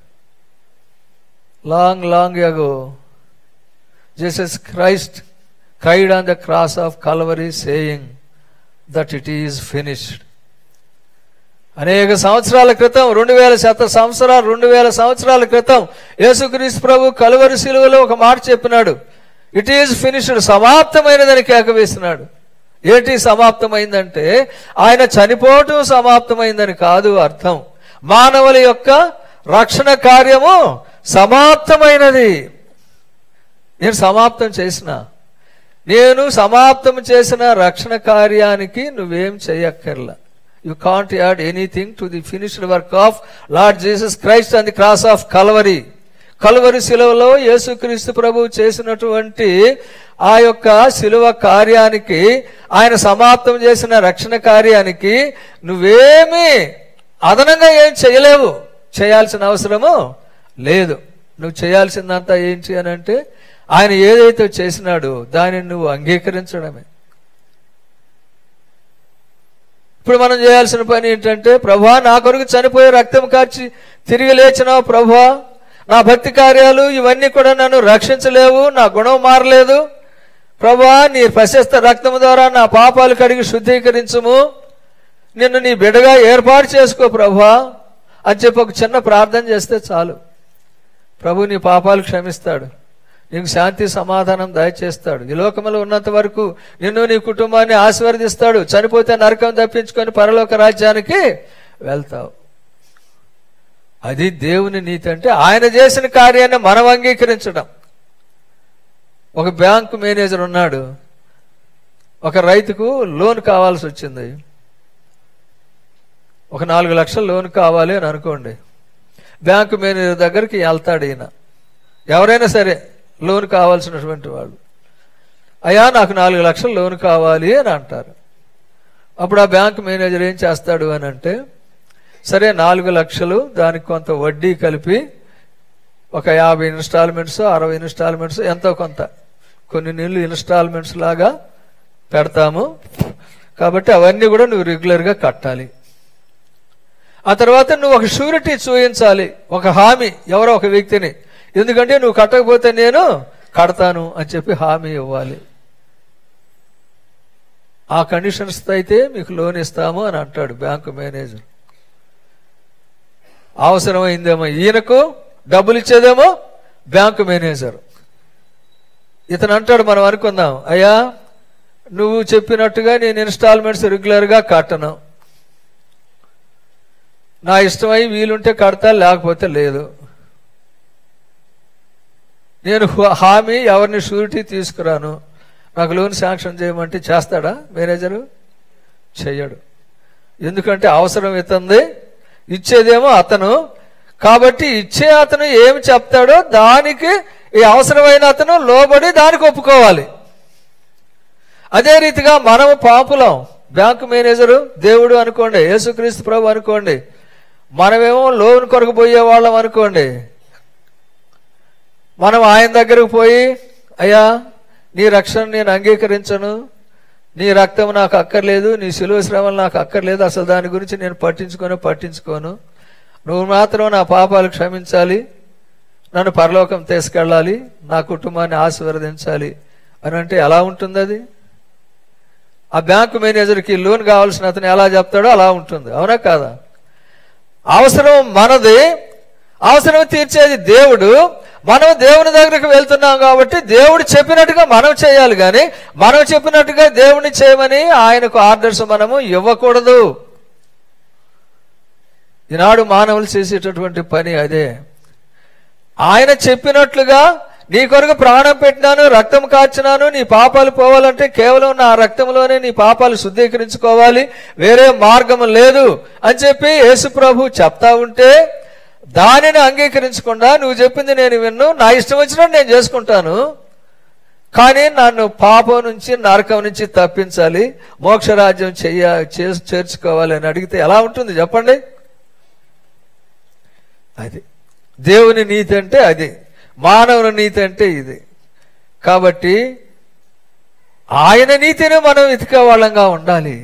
[SPEAKER 1] long long ago Jesus Christ cried on the cross of Calvary saying that it is finished అనేక సంవత్సరాల క్రితం రెండు వేల శత సంవత్సరాలు రెండు వేల సంవత్సరాల క్రితం యేసుక్రీస్తు ప్రభు కలువరి శిలువలో ఒక మాట చెప్పినాడు ఇట్ ఈజ్ ఫినిష్డ్ సమాప్తమైనదని కేకవేసినాడు ఏంటి సమాప్తమైందంటే ఆయన చనిపోవటం సమాప్తమైందని కాదు అర్థం మానవుల యొక్క రక్షణ కార్యము సమాప్తమైనది నేను సమాప్తం చేసిన నేను సమాప్తం చేసిన రక్షణ కార్యానికి నువ్వేం చేయక్కర్లా you can't add anything to the finished work of Lord Jesus Christ and the cross of Calvary Calvary శిలువలో యేసుక్రీస్తు ప్రభు చేసినటువంటి ఆ యొక్క శిలువ కార్యానికి ఆయన సమాప్తం చేసిన రక్షణ కార్యానికి నువ్వేమీ అదనంగా ఏం చేయలేవు చేయాల్సిన అవసరము లేదు నువ్వు చేయాల్సిందంతా ఏంటి అని అంటే ఆయన ఏదైతే చేసినాడో దానిని నువ్వు అంగీకరించడమే ఇప్పుడు మనం చేయాల్సిన పని ఏంటంటే ప్రభా నా కొరకు చనిపోయే రక్తం కార్చి తిరిగి లేచినావు ప్రభా నా భక్తి కార్యాలు ఇవన్నీ కూడా నన్ను రక్షించలేవు నా గుణం మారలేదు ప్రభా నీ ప్రశస్త రక్తం ద్వారా నా పాపాలు కడిగి శుద్ధీకరించుము నిన్ను నీ బిడ్డగా ఏర్పాటు చేసుకో ప్రభా అని చెప్పి ఒక చిన్న ప్రార్థన చేస్తే చాలు ప్రభు నీ పాపాలు క్షమిస్తాడు నీకు శాంతి సమాధానం దయచేస్తాడు ఈ లోకంలో ఉన్నంత వరకు నిన్ను నీ కుటుంబాన్ని ఆశీర్వదిస్తాడు చనిపోతే నరకం తప్పించుకొని పరలోక రాజ్యానికి వెళ్తావు అది దేవుని నీతి అంటే ఆయన చేసిన కార్యాన్ని మనం అంగీకరించడం ఒక బ్యాంకు మేనేజర్ ఉన్నాడు ఒక రైతుకు లోన్ కావాల్సి వచ్చింది ఒక నాలుగు లక్షల లోన్ కావాలి అని అనుకోండి బ్యాంకు మేనేజర్ దగ్గరికి వెళ్తాడు ఈయన ఎవరైనా సరే లోన్ కావాల్సినటువంటి వాళ్ళు అయ్యా నాకు నాలుగు లక్షల లోన్ కావాలి అని అంటారు అప్పుడు ఆ బ్యాంక్ మేనేజర్ ఏం చేస్తాడు అని అంటే సరే నాలుగు లక్షలు దానికి కొంత వడ్డీ కలిపి ఒక యాభై ఇన్స్టాల్మెంట్స్ అరవై ఇన్స్టాల్మెంట్స్ ఎంతో కొంత కొన్ని నెలలు ఇన్స్టాల్మెంట్స్ లాగా పెడతాము కాబట్టి అవన్నీ కూడా నువ్వు రెగ్యులర్గా కట్టాలి ఆ తర్వాత నువ్వు ఒక షూరిటీ చూపించాలి ఒక హామీ ఎవరో ఒక వ్యక్తిని ఎందుకంటే నువ్వు కట్టకపోతే నేను కడతాను అని చెప్పి హామీ ఇవ్వాలి ఆ కండిషన్స్ అయితే మీకు లోన్ ఇస్తాము అని అంటాడు బ్యాంకు మేనేజర్ అవసరమైందేమో ఈయనకు డబ్బులు ఇచ్చేదేమో బ్యాంకు మేనేజర్ ఇతను అంటాడు మనం అనుకుందాం అయ్యా నువ్వు చెప్పినట్టుగా నేను ఇన్స్టాల్మెంట్స్ రెగ్యులర్గా కట్టను నా ఇష్టమై వీలుంటే కడతా లేకపోతే లేదు నేను హు- హామీ ఎవరిని షూరిటీ తీసుకురాను నాకు లోన్ శాంక్షన్ చేయమంటే చేస్తాడా మేనేజరు చెయ్యడు ఎందుకంటే అవసరం ఇతంది ఇచ్చేదేమో అతను కాబట్టి ఇచ్చే అతను ఏమి చెప్తాడో దానికి ఈ అవసరమైన అతను లోబడి దానికి ఒప్పుకోవాలి అదే రీతిగా మనము పాపులం బ్యాంకు మేనేజరు దేవుడు అనుకోండి యేసుక్రీస్తు ప్రభు అనుకోండి మనమేమో లోన్ కొరకు పోయే వాళ్ళం అనుకోండి మనం ఆయన దగ్గరకు పోయి అయ్యా నీ రక్షణ నేను అంగీకరించను నీ రక్తం నాకు అక్కర్లేదు నీ సిలువ శ్రమలు నాకు అక్కర్లేదు అసలు దాని గురించి నేను పట్టించుకొని పట్టించుకోను నువ్వు మాత్రం నా పాపాలు క్షమించాలి నన్ను పరలోకం తీసుకెళ్ళాలి నా కుటుంబాన్ని ఆశీర్వదించాలి అని అంటే ఎలా ఉంటుంది అది ఆ బ్యాంకు మేనేజర్కి లోన్ కావాల్సిన అతను ఎలా చెప్తాడో అలా ఉంటుంది అవునా కాదా అవసరం మనది అవసరం తీర్చేది దేవుడు మనం దేవుని దగ్గరికి వెళ్తున్నాం కాబట్టి దేవుడు చెప్పినట్టుగా మనం చేయాలి కానీ మనం చెప్పినట్టుగా దేవుని చేయమని ఆయనకు ఆర్డర్స్ మనము ఇవ్వకూడదు ఈనాడు మానవులు చేసేటటువంటి పని అదే ఆయన చెప్పినట్లుగా నీ కొరకు ప్రాణం పెట్టినాను రక్తం కార్చినాను నీ పాపాలు పోవాలంటే కేవలం నా రక్తంలోనే నీ పాపాలు శుద్ధీకరించుకోవాలి వేరే మార్గం లేదు అని చెప్పి యేసు ప్రభు చెప్తా ఉంటే దానిని అంగీకరించకుండా నువ్వు చెప్పింది నేను విన్ను నా ఇష్టం వచ్చినట్టు నేను చేసుకుంటాను కానీ నన్ను పాపం నుంచి నరకం నుంచి తప్పించాలి మోక్షరాజ్యం చెయ్య చేసి చేర్చుకోవాలి అని అడిగితే ఎలా ఉంటుంది చెప్పండి అది దేవుని నీతి అంటే అది మానవుని నీతి అంటే ఇది కాబట్టి ఆయన నీతిని మనం వెతికే వాళ్ళంగా ఉండాలి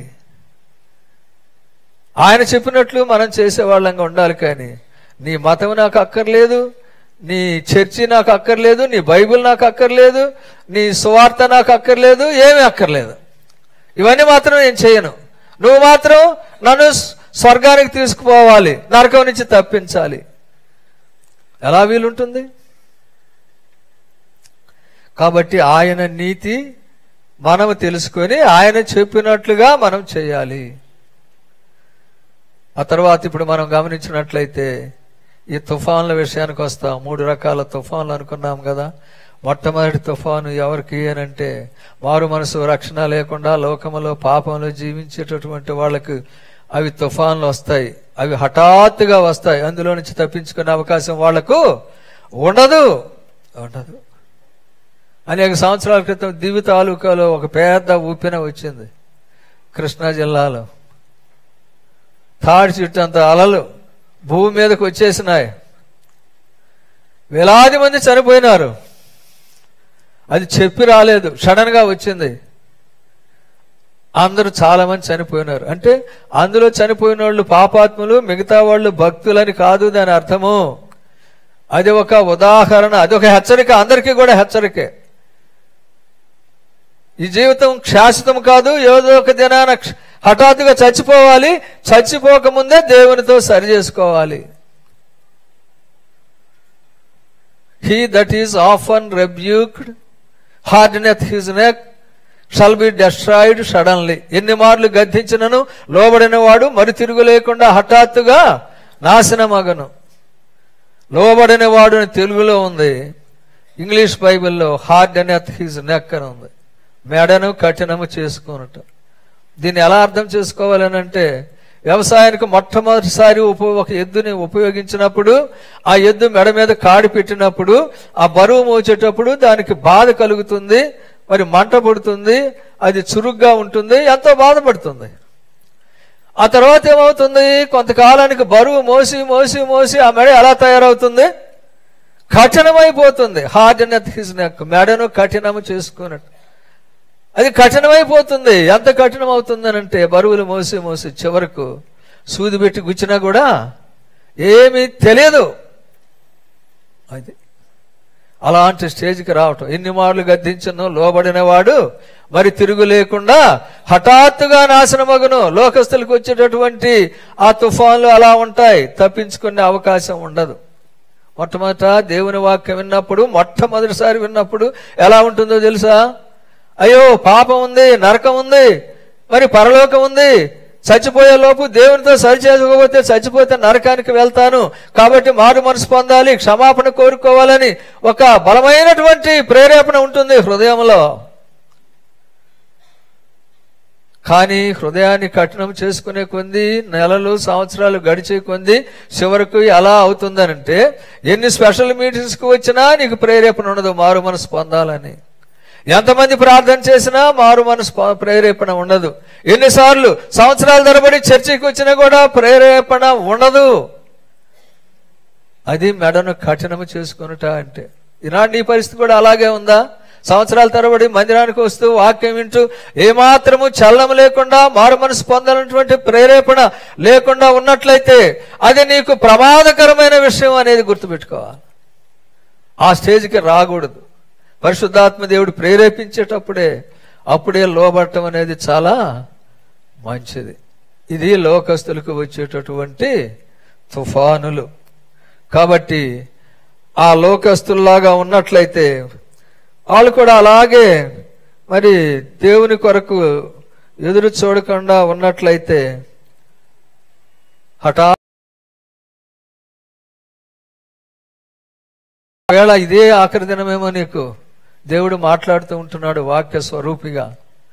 [SPEAKER 1] ఆయన చెప్పినట్లు మనం చేసే వాళ్ళంగా ఉండాలి కానీ నీ మతం నాకు అక్కర్లేదు నీ చర్చి నాకు అక్కర్లేదు నీ బైబిల్ నాకు అక్కర్లేదు నీ సువార్త నాకు అక్కర్లేదు ఏమీ అక్కర్లేదు ఇవన్నీ మాత్రం నేను చేయను నువ్వు మాత్రం నన్ను స్వర్గానికి తీసుకుపోవాలి నరకం నుంచి తప్పించాలి ఎలా వీలుంటుంది కాబట్టి ఆయన నీతి మనం తెలుసుకొని ఆయన చెప్పినట్లుగా మనం చేయాలి ఆ తర్వాత ఇప్పుడు మనం గమనించినట్లయితే ఈ తుఫాన్ల విషయానికి వస్తాం మూడు రకాల తుఫాన్లు అనుకున్నాం కదా మొట్టమొదటి తుఫాను ఎవరికి అనంటే మారు మనసు రక్షణ లేకుండా లోకములో పాపంలో జీవించేటటువంటి వాళ్ళకు అవి తుఫాన్లు వస్తాయి అవి హఠాత్తుగా వస్తాయి అందులో నుంచి తప్పించుకునే అవకాశం వాళ్లకు ఉండదు ఉండదు అనేక సంవత్సరాల క్రితం దివి తాలూకాలో ఒక పెద్ద ఊపిన వచ్చింది కృష్ణా జిల్లాలో తాడి చుట్టూ అంత అలలు భూమి మీదకు వచ్చేసినాయి వేలాది మంది చనిపోయినారు అది చెప్పి రాలేదు సడన్ గా వచ్చింది అందరూ చాలా మంది చనిపోయినారు అంటే అందులో చనిపోయిన వాళ్ళు పాపాత్ములు మిగతా వాళ్ళు భక్తులని కాదు దాని అర్థము అది ఒక ఉదాహరణ అది ఒక హెచ్చరిక అందరికీ కూడా హెచ్చరికే ఈ జీవితం శాశ్వతం కాదు ఏదో ఒక దినాన క్ష- హఠాత్తుగా చచ్చిపోవాలి చచ్చిపోకముందే దేవునితో సరి చేసుకోవాలి he that is often rebuked hardeneth his neck shall be destroyed suddenly ఎన్ని మార్లు గద్దించినను లోబడిన వాడు మరి తిరుగు లేకుండా హఠాత్తుగా నాశనమగను లోబడిన వాడు అని తెలుగులో ఉంది ఇంగ్లీష్ బైబిల్లో హార్డ్ అనెత్ హిజ్ నెక్ అని ఉంది మెడను కఠినము చేసుకున్నట్టు దీన్ని ఎలా అర్థం చేసుకోవాలని అంటే వ్యవసాయానికి మొట్టమొదటిసారి ఉప ఒక ఎద్దుని ఉపయోగించినప్పుడు ఆ ఎద్దు మెడ మీద కాడి పెట్టినప్పుడు ఆ బరువు మోచేటప్పుడు దానికి బాధ కలుగుతుంది మరి మంట పడుతుంది అది చురుగ్గా ఉంటుంది ఎంతో బాధపడుతుంది ఆ తర్వాత ఏమవుతుంది కొంతకాలానికి బరువు మోసి మోసి మోసి ఆ మెడ ఎలా తయారవుతుంది కఠినమైపోతుంది హార్డ్ నెత్ హిజ్ నెక్ మెడను కఠినము చేసుకున్నట్టు అది కఠినమైపోతుంది ఎంత కఠినం అవుతుందనంటే బరువులు మోసి మోసి చివరకు సూది పెట్టి గుచ్చినా కూడా ఏమీ తెలియదు అది అలాంటి స్టేజ్కి రావటం ఎన్ని మార్లు గద్దించను లోబడినవాడు మరి తిరుగు లేకుండా హఠాత్తుగా నాశనమగును లోకస్తులకు వచ్చేటటువంటి ఆ తుఫాన్లు అలా ఉంటాయి తప్పించుకునే అవకాశం ఉండదు మొట్టమొదట దేవుని వాక్యం విన్నప్పుడు మొట్టమొదటిసారి విన్నప్పుడు ఎలా ఉంటుందో తెలుసా అయ్యో పాపం ఉంది నరకం ఉంది మరి పరలోకం ఉంది చచ్చిపోయే లోపు దేవునితో సరి చేసుకోకపోతే చచ్చిపోతే నరకానికి వెళ్తాను కాబట్టి మారు మనసు పొందాలి క్షమాపణ కోరుకోవాలని ఒక బలమైనటువంటి ప్రేరేపణ ఉంటుంది హృదయంలో కానీ హృదయాన్ని కఠినం చేసుకునే కొంది నెలలు సంవత్సరాలు గడిచే కొంది చివరకు ఎలా అవుతుందనంటే ఎన్ని స్పెషల్ మీటింగ్స్కి వచ్చినా నీకు ప్రేరేపణ ఉండదు మారు మనసు పొందాలని ఎంతమంది ప్రార్థన చేసినా మారు మనసు ప- ప్రేరేపణ ఉండదు ఎన్నిసార్లు సంవత్సరాల తరబడి చర్చికి వచ్చినా కూడా ప్రేరేపణ ఉండదు అది మెడను కఠినము చేసుకునుట అంటే ఈనాడు నీ పరిస్థితి కూడా అలాగే ఉందా సంవత్సరాల తరబడి మందిరానికి వస్తూ వాక్యం వింటూ ఏమాత్రము చల్లం లేకుండా మారు మనసు పొందాలన్నటువంటి ప్రేరేపణ లేకుండా ఉన్నట్లయితే అది నీకు ప్రమాదకరమైన విషయం అనేది గుర్తుపెట్టుకోవాలి ఆ స్టేజ్కి రాకూడదు పరిశుద్ధాత్మ దేవుడు ప్రేరేపించేటప్పుడే అప్పుడే లోబడటం అనేది చాలా మంచిది ఇది లోకస్తులకు వచ్చేటటువంటి తుఫానులు కాబట్టి ఆ లోకస్తుల్లాగా ఉన్నట్లయితే వాళ్ళు కూడా అలాగే మరి దేవుని కొరకు ఎదురు చూడకుండా ఉన్నట్లయితే హఠా వేళ ఇదే ఆఖరి దినమేమో నీకు దేవుడు మాట్లాడుతూ ఉంటున్నాడు వాక్య స్వరూపిగా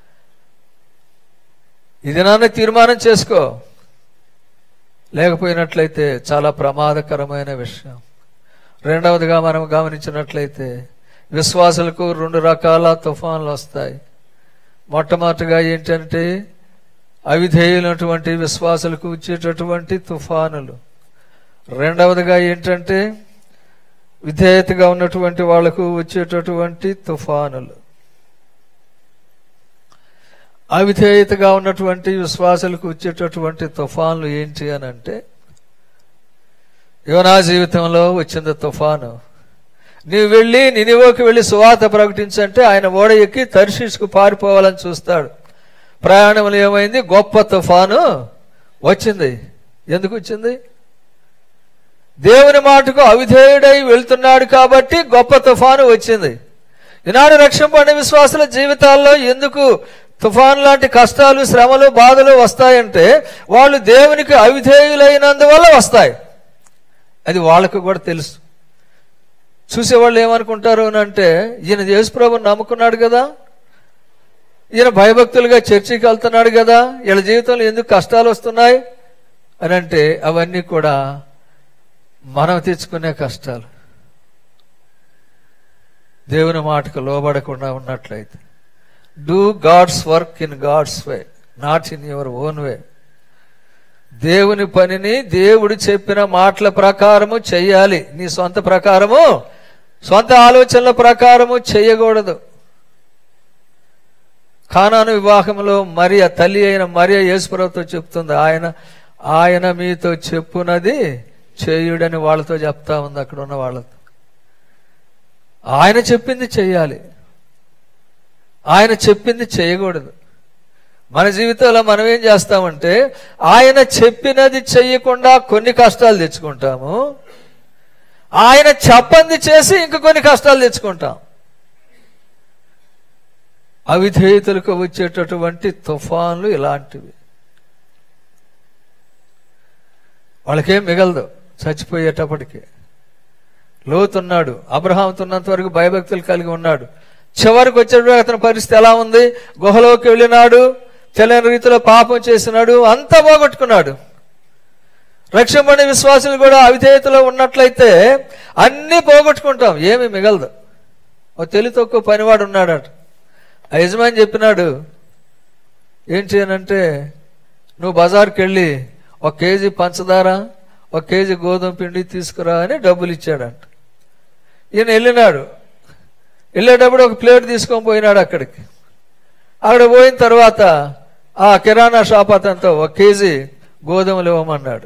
[SPEAKER 1] ఈ దినాన్ని తీర్మానం చేసుకో లేకపోయినట్లయితే చాలా ప్రమాదకరమైన విషయం రెండవదిగా మనం గమనించినట్లయితే విశ్వాసులకు రెండు రకాల తుఫాన్లు వస్తాయి మొట్టమొదటిగా ఏంటంటే అవిధేయులైనటువంటి విశ్వాసులకు వచ్చేటటువంటి తుఫానులు రెండవదిగా ఏంటంటే విధేయతగా ఉన్నటువంటి వాళ్లకు వచ్చేటటువంటి తుఫానులు అవిధేయతగా ఉన్నటువంటి విశ్వాసులకు వచ్చేటటువంటి తుఫాన్లు ఏంటి అని అంటే యోనా జీవితంలో వచ్చింది తుఫాను నీవు వెళ్ళి నినివోకి వెళ్ళి సువాత ప్రకటించంటే ఆయన ఓడ ఎక్కి తర్షీస్కు పారిపోవాలని చూస్తాడు ప్రయాణంలో ఏమైంది గొప్ప తుఫాను వచ్చింది ఎందుకు వచ్చింది దేవుని మాటకు అవిధేయుడై వెళ్తున్నాడు కాబట్టి గొప్ప తుఫాను వచ్చింది ఈనాడు రక్షింపడిన విశ్వాసుల జీవితాల్లో ఎందుకు తుఫాన్ లాంటి కష్టాలు శ్రమలు బాధలు వస్తాయంటే వాళ్ళు దేవునికి అవిధేయులైనందువల్ల వస్తాయి అది వాళ్ళకు కూడా తెలుసు చూసేవాళ్ళు ఏమనుకుంటారు అని అంటే ఈయన యేసుప్రభుని నమ్ముకున్నాడు కదా ఈయన భయభక్తులుగా చర్చికి వెళ్తున్నాడు కదా వీళ్ళ జీవితంలో ఎందుకు కష్టాలు వస్తున్నాయి అని అంటే అవన్నీ కూడా మనం తెచ్చుకునే కష్టాలు దేవుని మాటకు లోబడకుండా ఉన్నట్లయితే do God's work in God's way not in your own way దేవుని పనిని దేవుడు చెప్పిన మాటల ప్రకారము చెయ్యాలి నీ సొంత ప్రకారము సొంత ఆలోచనల ప్రకారము చేయకూడదు ఖానాను వివాహంలో మరియ తల్లి అయిన మరియ యేసుప్రభుతో చెప్తుంది ఆయన ఆయన మీతో చెప్పునది చేయుడని వాళ్ళతో చెప్తా ఉంది అక్కడ ఉన్న వాళ్ళతో ఆయన చెప్పింది చెయ్యాలి ఆయన చెప్పింది చేయకూడదు మన జీవితంలో మనం ఏం చేస్తామంటే ఆయన చెప్పినది చెయ్యకుండా కొన్ని కష్టాలు తెచ్చుకుంటాము ఆయన చెప్పంది చేసి ఇంక కొన్ని కష్టాలు తెచ్చుకుంటాం అవిధేయతలకు వచ్చేటటువంటి తుఫాన్లు ఇలాంటివి వాళ్ళకేం మిగలదు చచ్చిపోయేటప్పటికి లోతున్నాడు అబ్రహాంతో ఉన్నంత వరకు భయభక్తులు కలిగి ఉన్నాడు చివరికి వచ్చేటప్పుడు అతని పరిస్థితి ఎలా ఉంది గుహలోకి వెళ్ళినాడు తెలియని రీతిలో పాపం చేసినాడు అంతా పోగొట్టుకున్నాడు రక్షణపడిన విశ్వాసులు కూడా అవిధేయతలో ఉన్నట్లయితే అన్నీ పోగొట్టుకుంటాం ఏమి మిగలదు ఓ తెలి తక్కువ పనివాడు ఉన్నాడట ఆ యజమాని చెప్పినాడు ఏంటి అనంటే నువ్వు బజార్కి వెళ్ళి ఒక కేజీ పంచదార ఒక కేజీ గోధుమ పిండి తీసుకురా అని డబ్బులు ఇచ్చాడంట ఈయన వెళ్ళినాడు వెళ్ళేటప్పుడు ఒక ప్లేట్ తీసుకొని పోయినాడు అక్కడికి అక్కడ పోయిన తర్వాత ఆ కిరాణా షాప్ అతనితో ఒక కేజీ గోధుమలు ఇవ్వమన్నాడు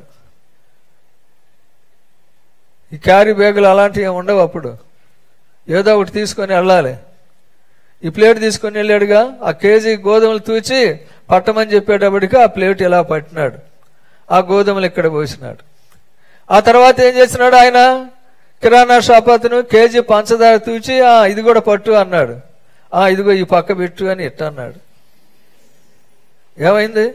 [SPEAKER 1] ఈ క్యారీ బ్యాగులు అలాంటివి ఏమి ఉండవు అప్పుడు ఏదో ఒకటి తీసుకొని వెళ్ళాలి ఈ ప్లేట్ తీసుకొని వెళ్ళాడుగా ఆ కేజీ గోధుమలు తూచి పట్టమని చెప్పేటప్పటికి ఆ ప్లేట్ ఇలా పట్టినాడు ఆ గోధుమలు ఇక్కడ పోసినాడు ఆ తర్వాత ఏం చేసినాడు ఆయన కిరాణా షాప్ అతను కేజీ పంచదార తూచి ఆ ఇది కూడా పట్టు అన్నాడు ఆ ఇదిగో ఈ పక్క పెట్టు అని ఇట్ట అన్నాడు ఏమైంది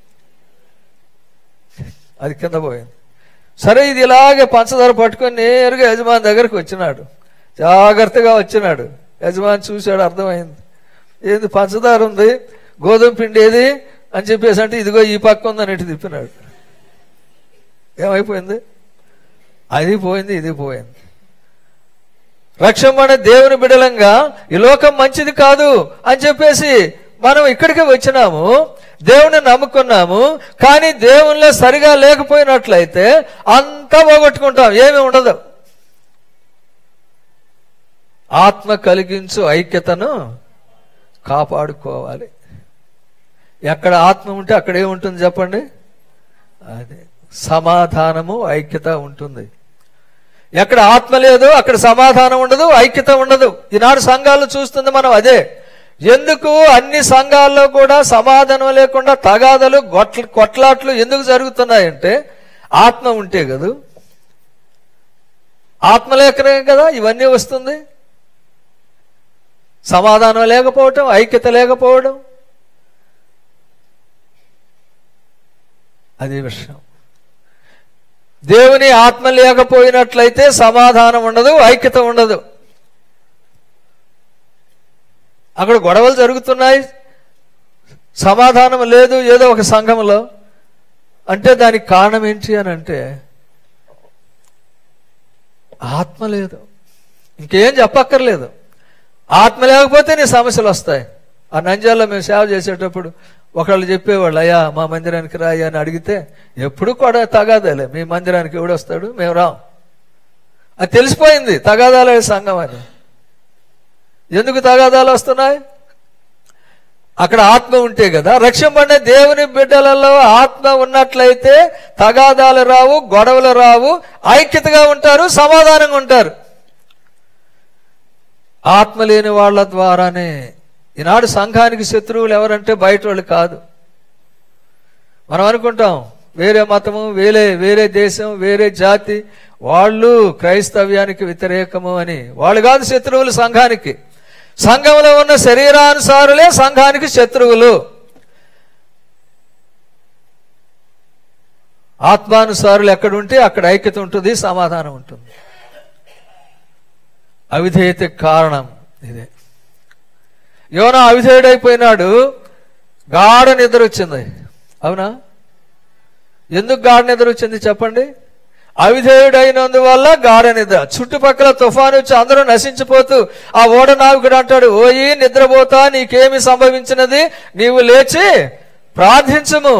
[SPEAKER 1] అది కింద పోయింది సరే ఇది ఇలాగే పంచదార పట్టుకొని నేరుగా యజమాని దగ్గరకు వచ్చినాడు జాగ్రత్తగా వచ్చినాడు యజమాని చూశాడు అర్థమైంది ఏంది పంచదార ఉంది గోధుమ పిండి ఏది అని చెప్పేసి అంటే ఇదిగో ఈ పక్క ఉందని ఇటు తిప్పినాడు ఏమైపోయింది అది పోయింది ఇది పోయింది రక్షణ దేవుని బిడలంగా ఈ లోకం మంచిది కాదు అని చెప్పేసి మనం ఇక్కడికి వచ్చినాము దేవుని నమ్ముకున్నాము కానీ దేవునిలో సరిగా లేకపోయినట్లయితే అంతా పోగొట్టుకుంటాం ఏమి ఉండదు ఆత్మ కలిగించు ఐక్యతను కాపాడుకోవాలి ఎక్కడ ఆత్మ ఉంటే అక్కడ ఏముంటుంది చెప్పండి అదే సమాధానము ఐక్యత ఉంటుంది ఎక్కడ ఆత్మ లేదు అక్కడ సమాధానం ఉండదు ఐక్యత ఉండదు ఈనాడు సంఘాలు చూస్తుంది మనం అదే ఎందుకు అన్ని సంఘాల్లో కూడా సమాధానం లేకుండా తగాదలు గొట్ల కొట్లాట్లు ఎందుకు జరుగుతున్నాయంటే ఆత్మ ఉంటే కదూ ఆత్మలేఖనే కదా ఇవన్నీ వస్తుంది సమాధానం లేకపోవటం ఐక్యత లేకపోవడం అదే విషయం దేవుని ఆత్మ లేకపోయినట్లయితే సమాధానం ఉండదు ఐక్యత ఉండదు అక్కడ గొడవలు జరుగుతున్నాయి సమాధానం లేదు ఏదో ఒక సంఘంలో అంటే దానికి కారణం ఏంటి అని అంటే ఆత్మ లేదు ఇంకేం చెప్పక్కర్లేదు ఆత్మ లేకపోతే నీ సమస్యలు వస్తాయి ఆ నంజాల్లో మేము సేవ చేసేటప్పుడు ఒకళ్ళు చెప్పేవాళ్ళు అయ్యా మా మందిరానికి రాయి అని అడిగితే ఎప్పుడు కూడా తగాదాలే మీ మందిరానికి ఎవడు వస్తాడు మేము రాం అది తెలిసిపోయింది తగాదాలే సంఘం అని ఎందుకు తగాదాలు వస్తున్నాయి అక్కడ ఆత్మ ఉంటే కదా రక్షింపడిన దేవుని బిడ్డలలో ఆత్మ ఉన్నట్లయితే తగాదాలు రావు గొడవలు రావు ఐక్యతగా ఉంటారు సమాధానంగా ఉంటారు ఆత్మ లేని వాళ్ళ ద్వారానే ఈనాడు సంఘానికి శత్రువులు ఎవరంటే బయట వాళ్ళు కాదు మనం అనుకుంటాం వేరే మతము వేరే వేరే దేశం వేరే జాతి వాళ్ళు క్రైస్తవ్యానికి వ్యతిరేకము అని వాళ్ళు కాదు శత్రువులు సంఘానికి సంఘంలో ఉన్న శరీరానుసారులే సంఘానికి శత్రువులు ఆత్మానుసారులు ఎక్కడుంటే అక్కడ ఐక్యత ఉంటుంది సమాధానం ఉంటుంది అవిధేయత కారణం ఇదే యోనా అవిధేయుడైపోయినాడు గాఢ నిద్ర వచ్చింది అవునా ఎందుకు గాఢ నిద్ర వచ్చింది చెప్పండి అవిధేయుడైనందువల్ల గాఢ నిద్ర చుట్టుపక్కల తుఫాను వచ్చి అందరూ నశించిపోతూ ఆ ఓడ నావికుడు అంటాడు ఓయి నిద్రపోతా నీకేమి సంభవించినది నీవు లేచి ప్రార్థించము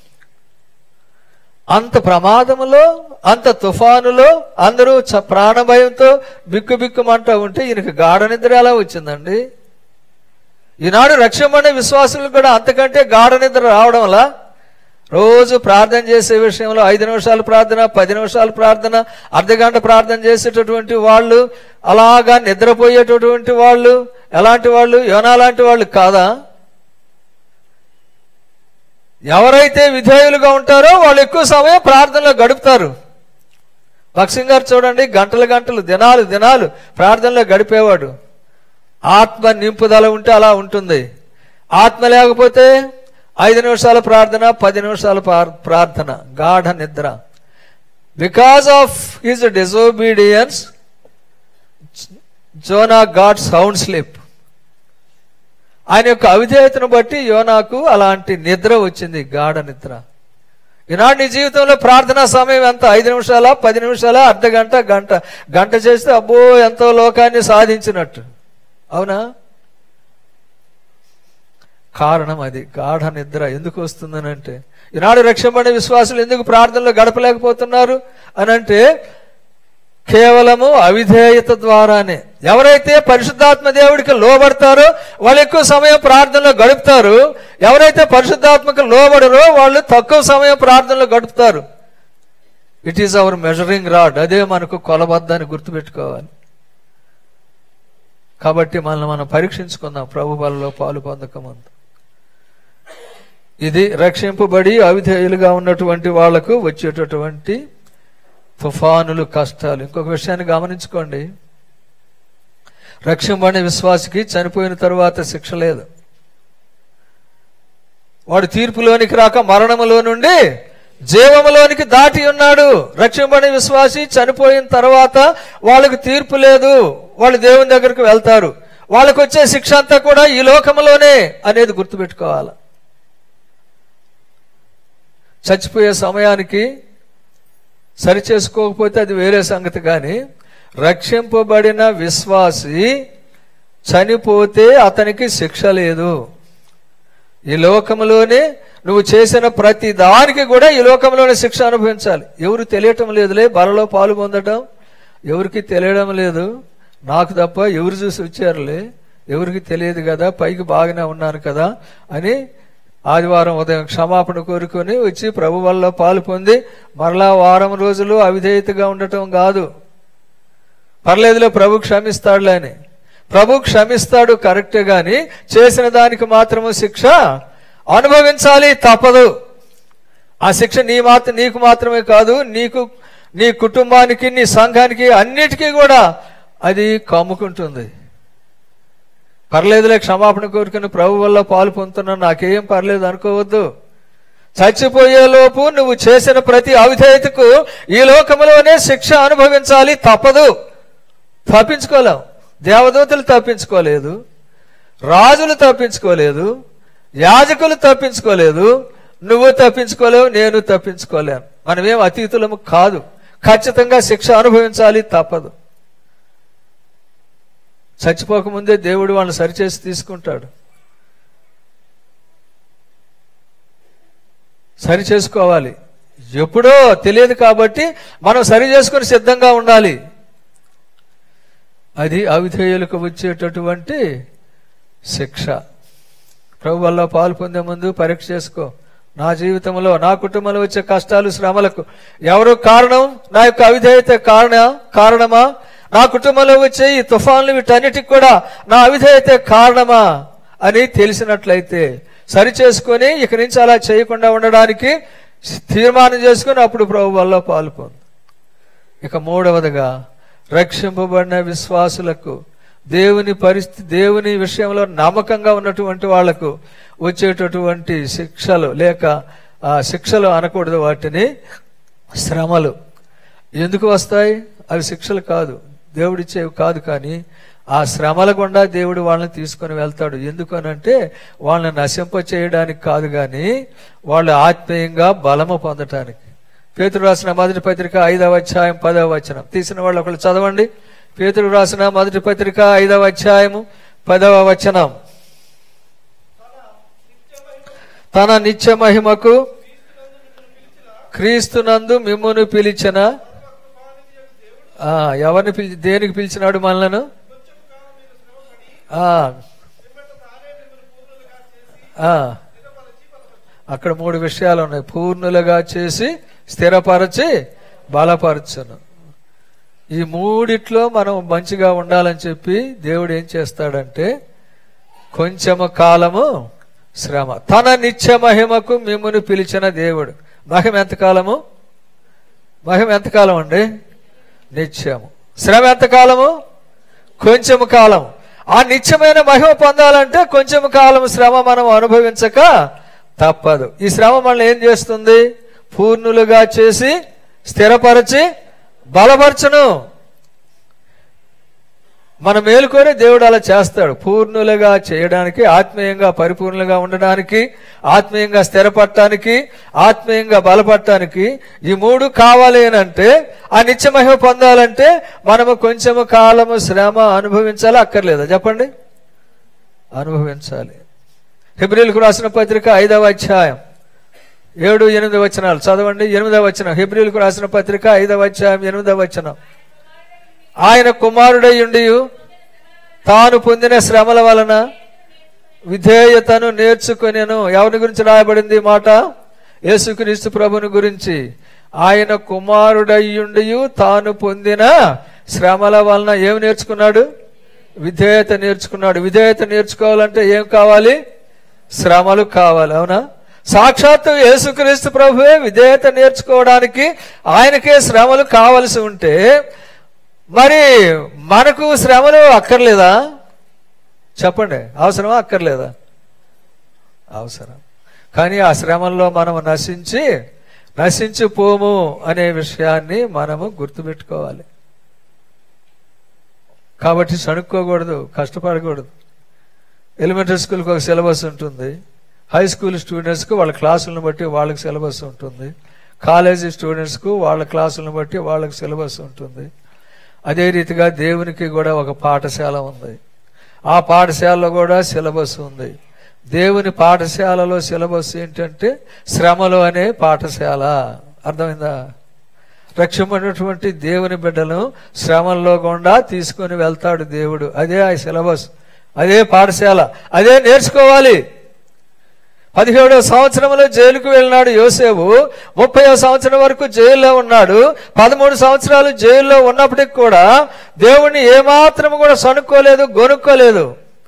[SPEAKER 1] అంత ప్రమాదములో అంత తుఫానులో అందరూ చ- ప్రాణభయంతో బిక్కు బిక్కుమంటూ ఉంటే ఈయనకి గాఢ నిద్ర ఎలా వచ్చిందండి ఈనాడు రక్షమనే విశ్వాసులకు కూడా అంతకంటే గాఢ నిద్ర రావడం వల్ల రోజు ప్రార్థన చేసే విషయంలో ఐదు నిమిషాలు ప్రార్థన పది నిమిషాలు ప్రార్థన అర్ధ గంట ప్రార్థన చేసేటటువంటి వాళ్ళు అలాగా నిద్రపోయేటటువంటి వాళ్ళు ఎలాంటి వాళ్ళు యోనా లాంటి వాళ్ళు కాదా ఎవరైతే విధేయులుగా ఉంటారో వాళ్ళు ఎక్కువ సమయం ప్రార్థనలో గడుపుతారు భక్సింగ్ గారు చూడండి గంటలు గంటలు దినాలు దినాలు ప్రార్థనలో గడిపేవాడు ఆత్మ నింపుదల ఉంటే అలా ఉంటుంది ఆత్మ లేకపోతే ఐదు నిమిషాల ప్రార్థన పది నిమిషాల ప్రార్- ప్రార్థన గాఢ నిద్ర because of his disobedience Jonah got sound sleep ఆయన యొక్క అవిధేయతను బట్టి యోనాకు అలాంటి నిద్ర వచ్చింది గాఢ నిద్ర ఈనాడు నీ జీవితంలో ప్రార్థనా సమయం ఎంత ఐదు నిమిషాల పది నిమిషాల అర్ధ గంట గంట గంట చేస్తే అబ్బో ఎంతో లోకాన్ని సాధించినట్టు అవునా కారణం అది గాఢ నిద్ర ఎందుకు వస్తుందనంటే ఈనాడు రక్షింపబడిన విశ్వాసులు ఎందుకు ప్రార్థనలో గడపలేకపోతున్నారు అనంటే కేవలము అవిధేయత ద్వారానే ఎవరైతే పరిశుద్ధాత్మ దేవుడికి లోబడతారో వాళ్ళు ఎక్కువ సమయం ప్రార్థనలో గడుపుతారు ఎవరైతే పరిశుద్ధాత్మకు లోబడరో వాళ్ళు తక్కువ సమయం ప్రార్థనలో గడుపుతారు it is our measuring rod అదే మనకు కొలబద్దని గుర్తుపెట్టుకోవాలి కాబట్టి మనల్ని మనం పరీక్షించుకుందాం ప్రభు బలలో పాలు పొందకముందు ఇది రక్షింపబడి అవిధేయులుగా ఉన్నటువంటి వాళ్లకు వచ్చేటటువంటి తుఫానులు కష్టాలు ఇంకొక విషయాన్ని గమనించుకోండి రక్షింపబడిన విశ్వాసికి చనిపోయిన తరువాత శిక్ష లేదు వాడు తీర్పులోనికి రాక మరణములో నుండి జీవములోనికి దాటి ఉన్నాడు రక్షింపబడిన విశ్వాసి చనిపోయిన తర్వాత వాళ్ళకు తీర్పు లేదు వాళ్ళు దేవుని దగ్గరికి వెళ్తారు వాళ్ళకు వచ్చే శిక్ష అంతా కూడా ఈ లోకములోనే అనేది గుర్తుపెట్టుకోవాలి చచ్చిపోయే సమయానికి సరి చేసుకోకపోతే అది వేరే సంగతి కానీ రక్షింపబడిన విశ్వాసి చనిపోతే అతనికి శిక్ష లేదు ఈ లోకములోనే నువ్వు చేసిన ప్రతి దానికి కూడా ఈ లోకంలోనే శిక్ష అనుభవించాలి ఎవరు తెలియటం లేదులే బలలో పాలు పొందడం ఎవరికి తెలియడం లేదు నాకు తప్ప ఎవరు చూసి వచ్చారులే ఎవరికి తెలియదు కదా పైకి బాగానే ఉన్నాను కదా అని ఆదివారం ఉదయం క్షమాపణ కోరుకొని వచ్చి ప్రభు వల్ల పాలు పొంది మరలా వారం రోజులు అవిధేయతగా ఉండటం కాదు పర్లేదులే ప్రభు క్షమిస్తాడులే అని ప్రభు క్షమిస్తాడు కరెక్టే గాని చేసిన దానికి మాత్రము శిక్ష అనుభవించాలి తప్పదు ఆ శిక్ష నీ మాత్రం నీకు మాత్రమే కాదు నీకు నీ కుటుంబానికి నీ సంఘానికి అన్నిటికీ కూడా అది కమ్ముకుంటుంది పర్లేదులే క్షమాపణ కోరుకుని ప్రభు వల్ల పాలు పొందుతున్నాను నాకేం పర్లేదు అనుకోవద్దు చచ్చిపోయేలోపు నువ్వు చేసిన ప్రతి అవిధేయతకు ఈ లోకంలోనే శిక్ష అనుభవించాలి తప్పదు తప్పించుకోలేం దేవదూతలు తప్పించుకోలేదు రాజులు తప్పించుకోలేదు యాజకులు తప్పించుకోలేదు నువ్వు తప్పించుకోలేవు నేను తప్పించుకోలేను మనమేం అతీతులము కాదు ఖచ్చితంగా శిక్ష అనుభవించాలి తప్పదు చచ్చిపోకముందే దేవుడు వాళ్ళని సరిచేసి తీసుకుంటాడు సరి చేసుకోవాలి ఎప్పుడో తెలియదు కాబట్టి మనం సరి చేసుకుని సిద్ధంగా ఉండాలి అది అవిధేయులకు వచ్చేటటువంటి శిక్ష ప్రభు వల్ల పాలు పొందే ముందు పరీక్ష చేసుకో నా జీవితంలో నా కుటుంబంలో వచ్చే కష్టాలు శ్రమలకు ఎవరు కారణం నా యొక్క అవిధేయత కారణ కారణమా నా కుటుంబంలో వచ్చే ఈ తుఫాన్లు వీటన్నిటికి కూడా నా అవిధేయత కారణమా అని తెలిసినట్లయితే సరి చేసుకొని ఇక నుంచి అలా చేయకుండా ఉండడానికి తీర్మానం చేసుకుని అప్పుడు ప్రభు వల్ల పాలు పొందు ఇక మూడవదిగా రక్షింపబడిన విశ్వాసులకు దేవుని పరిస్థితి దేవుని విషయంలో నమ్మకంగా ఉన్నటువంటి వాళ్లకు వచ్చేటటువంటి శిక్షలు లేక ఆ శిక్షలు అనకూడదు వాటిని శ్రమలు ఎందుకు వస్తాయి అవి శిక్షలు కాదు దేవుడిచ్చేవి కాదు కానీ ఆ శ్రమల గుండా దేవుడు వాళ్ళని తీసుకొని వెళ్తాడు ఎందుకనంటే వాళ్ళని నశింప చేయడానికి కాదు కానీ వాళ్ళు ఆత్మీయంగా బలము పొందటానికి పేతురు రాసిన మొదటి పత్రిక ఐదవ అధ్యాయం పదవ వచనం తీసిన వాళ్ళు ఒకళ్ళు చదవండి పేతురు రాసిన మొదటి పత్రిక ఐదవ అధ్యాయము పదవ వచనం తన నిత్య మహిమకు క్రీస్తునందు మిమ్మును పిలిచిన ఆ, ఎవరిని పిలిచి దేనికి పిలిచినాడు మనలను ఆ, ఆ, అక్కడ మూడు విషయాలు ఉన్నాయి పూర్ణులుగా చేసి స్థిరపరచి బలపరచును ఈ మూడిట్లో మనం మంచిగా ఉండాలని చెప్పి దేవుడు ఏం చేస్తాడంటే కొంచెము కాలము శ్రమ తన నిత్య మహిమకు మిమ్మును పిలిచిన దేవుడు మహిమ ఎంతకాలము మహిమ ఎంతకాలం అండి నిత్యము శ్రమ ఎంతకాలము కొంచెము కాలం ఆ నిత్యమైన మహిమ పొందాలంటే కొంచెం కాలం శ్రమ మనం అనుభవించక తప్పదు ఈ శ్రమ మనల్ని ఏం చేస్తుంది పూర్ణులుగా చేసి స్థిరపరచి బలపరచును మన మేలుకొని దేవుడు అలా చేస్తాడు పూర్ణులుగా చేయడానికి ఆత్మీయంగా పరిపూర్ణులుగా ఉండడానికి ఆత్మీయంగా స్థిరపడటానికి ఆత్మీయంగా బలపడటానికి ఈ మూడు కావాలి అని అంటే ఆ నిత్య మహిమ పొందాలంటే మనము కొంచెము కాలము శ్రమ అనుభవించాలి అక్కర్లేదా చెప్పండి అనుభవించాలి హెబ్రిల్కు రాసిన పత్రిక ఐదవ అధ్యాయం ఏడు ఎనిమిది వచనాలు చదవండి ఎనిమిదవ వచనం హెబ్రిల్కు రాసిన పత్రిక ఐదవ అధ్యాయం ఎనిమిదవ వచనం ఆయన కుమారుడయ్యుండి తాను పొందిన శ్రమల వలన విధేయతను నేర్చుకొనెను ఎవరి గురించి రాయబడింది ఈ మాట యేసుక్రీస్తు ప్రభుని గురించి ఆయన కుమారుడయ్యుండి తాను పొందిన శ్రమల వలన ఏమి నేర్చుకున్నాడు విధేయత నేర్చుకున్నాడు విధేయత నేర్చుకోవాలంటే ఏం కావాలి శ్రమలు కావాలి అవునా సాక్షాత్తు యేసుక్రీస్తు ప్రభువే విధేయత నేర్చుకోవడానికి ఆయనకే శ్రమలు కావలసి ఉంటే మరి మనకు శ్రమలు అక్కర్లేదా చెప్పండి అవసరమా అక్కర్లేదా అవసరం కానీ ఆ శ్రమల్లో మనం నశించి నశించిపోము అనే విషయాన్ని మనము గుర్తుపెట్టుకోవాలి కాబట్టి సణుక్కోకూడదు కష్టపడకూడదు ఎలిమెంటరీ స్కూల్కి ఒక సిలబస్ ఉంటుంది హై స్కూల్ స్టూడెంట్స్కి వాళ్ళ క్లాసులను బట్టి వాళ్ళకి సిలబస్ ఉంటుంది కాలేజీ స్టూడెంట్స్కు వాళ్ళ క్లాసులను బట్టి వాళ్ళకి సిలబస్ ఉంటుంది అదే రీతిగా దేవునికి కూడా ఒక పాఠశాల ఉంది ఆ పాఠశాలలో కూడా సిలబస్ ఉంది దేవుని పాఠశాలలో సిలబస్ ఏంటంటే శ్రమలు అనే పాఠశాల అర్థమైందా రక్షమైనటువంటి దేవుని బిడ్డలను శ్రమల్లో గుండా తీసుకొని వెళ్తాడు దేవుడు అదే ఆ సిలబస్ అదే పాఠశాల అదే నేర్చుకోవాలి పదిహేడవ సంవత్సరంలో జైలుకు వెళ్ళినాడు యోసేపు ముప్పై సంవత్సరం వరకు జైల్లో ఉన్నాడు పదమూడు సంవత్సరాలు జైల్లో ఉన్నప్పటికి కూడా దేవుణ్ణి ఏమాత్రం కూడా సనుక్కోలేదు గొనుక్కోలేదు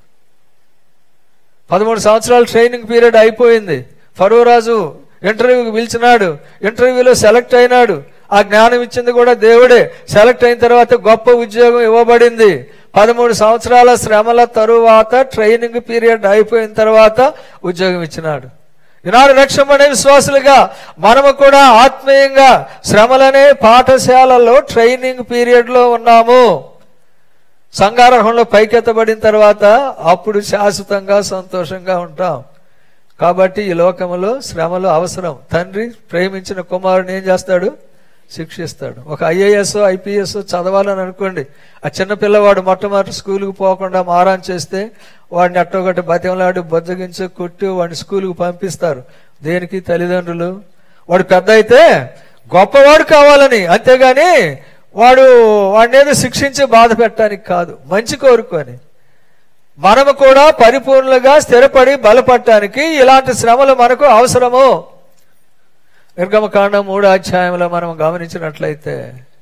[SPEAKER 1] పదమూడు సంవత్సరాలు ట్రైనింగ్ పీరియడ్ అయిపోయింది ఫరో రాజు ఇంటర్వ్యూకి పిలిచినాడు ఇంటర్వ్యూలో సెలెక్ట్ అయినాడు ఆ జ్ఞానం ఇచ్చింది కూడా దేవుడే సెలెక్ట్ అయిన తర్వాత గొప్ప ఉద్యోగం ఇవ్వబడింది పదమూడు సంవత్సరాల శ్రమల తరువాత ట్రైనింగ్ పీరియడ్ అయిపోయిన తర్వాత ఉద్యోగం ఇచ్చినాడు ఈనాడు రక్షమనే విశ్వాసులుగా మనము కూడా ఆత్మీయంగా శ్రమలనే పాఠశాలలో ట్రైనింగ్ పీరియడ్ లో ఉన్నాము సంగారహంలో పైకెత్తబడిన తర్వాత అప్పుడు శాశ్వతంగా సంతోషంగా ఉంటాం కాబట్టి ఈ లోకములో శ్రమలు అవసరం తండ్రి ప్రేమించిన కుమారుని ఏం చేస్తాడు శిక్షిస్తాడు ఒక ఐఏఎస్ ఐపీఎస్ చదవాలని అనుకోండి ఆ చిన్న పిల్లవాడు మొట్టమొదటి స్కూల్కి పోకుండా మారాన్ చేస్తే వాడిని అట్టొకటి బతిమలాడి బొజ్జగించి కొట్టి వాడిని స్కూల్కి పంపిస్తారు దేనికి తల్లిదండ్రులు వాడు పెద్ద అయితే గొప్పవాడు కావాలని అంతేగాని వాడు వాడిని ఏదో శిక్షించి బాధ పెట్టడానికి కాదు మంచి కోరుకొని మనము కూడా పరిపూర్ణంగా స్థిరపడి బలపడటానికి ఇలాంటి శ్రమలు మనకు అవసరము నిర్గమకాండం మూడో అధ్యాయంలో మనం గమనించినట్లయితే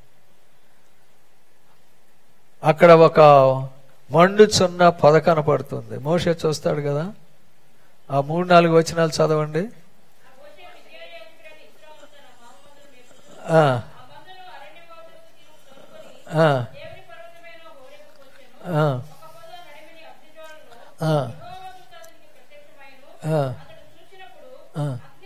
[SPEAKER 1] అక్కడ ఒక మండుచున్న పొద కనపడుతుంది మోషే చూస్తాడు కదా ఆ మూడు నాలుగు వచనాలు చదవండి ఆ, ఆ, ఆ, ఆ, ఆ, ఆ,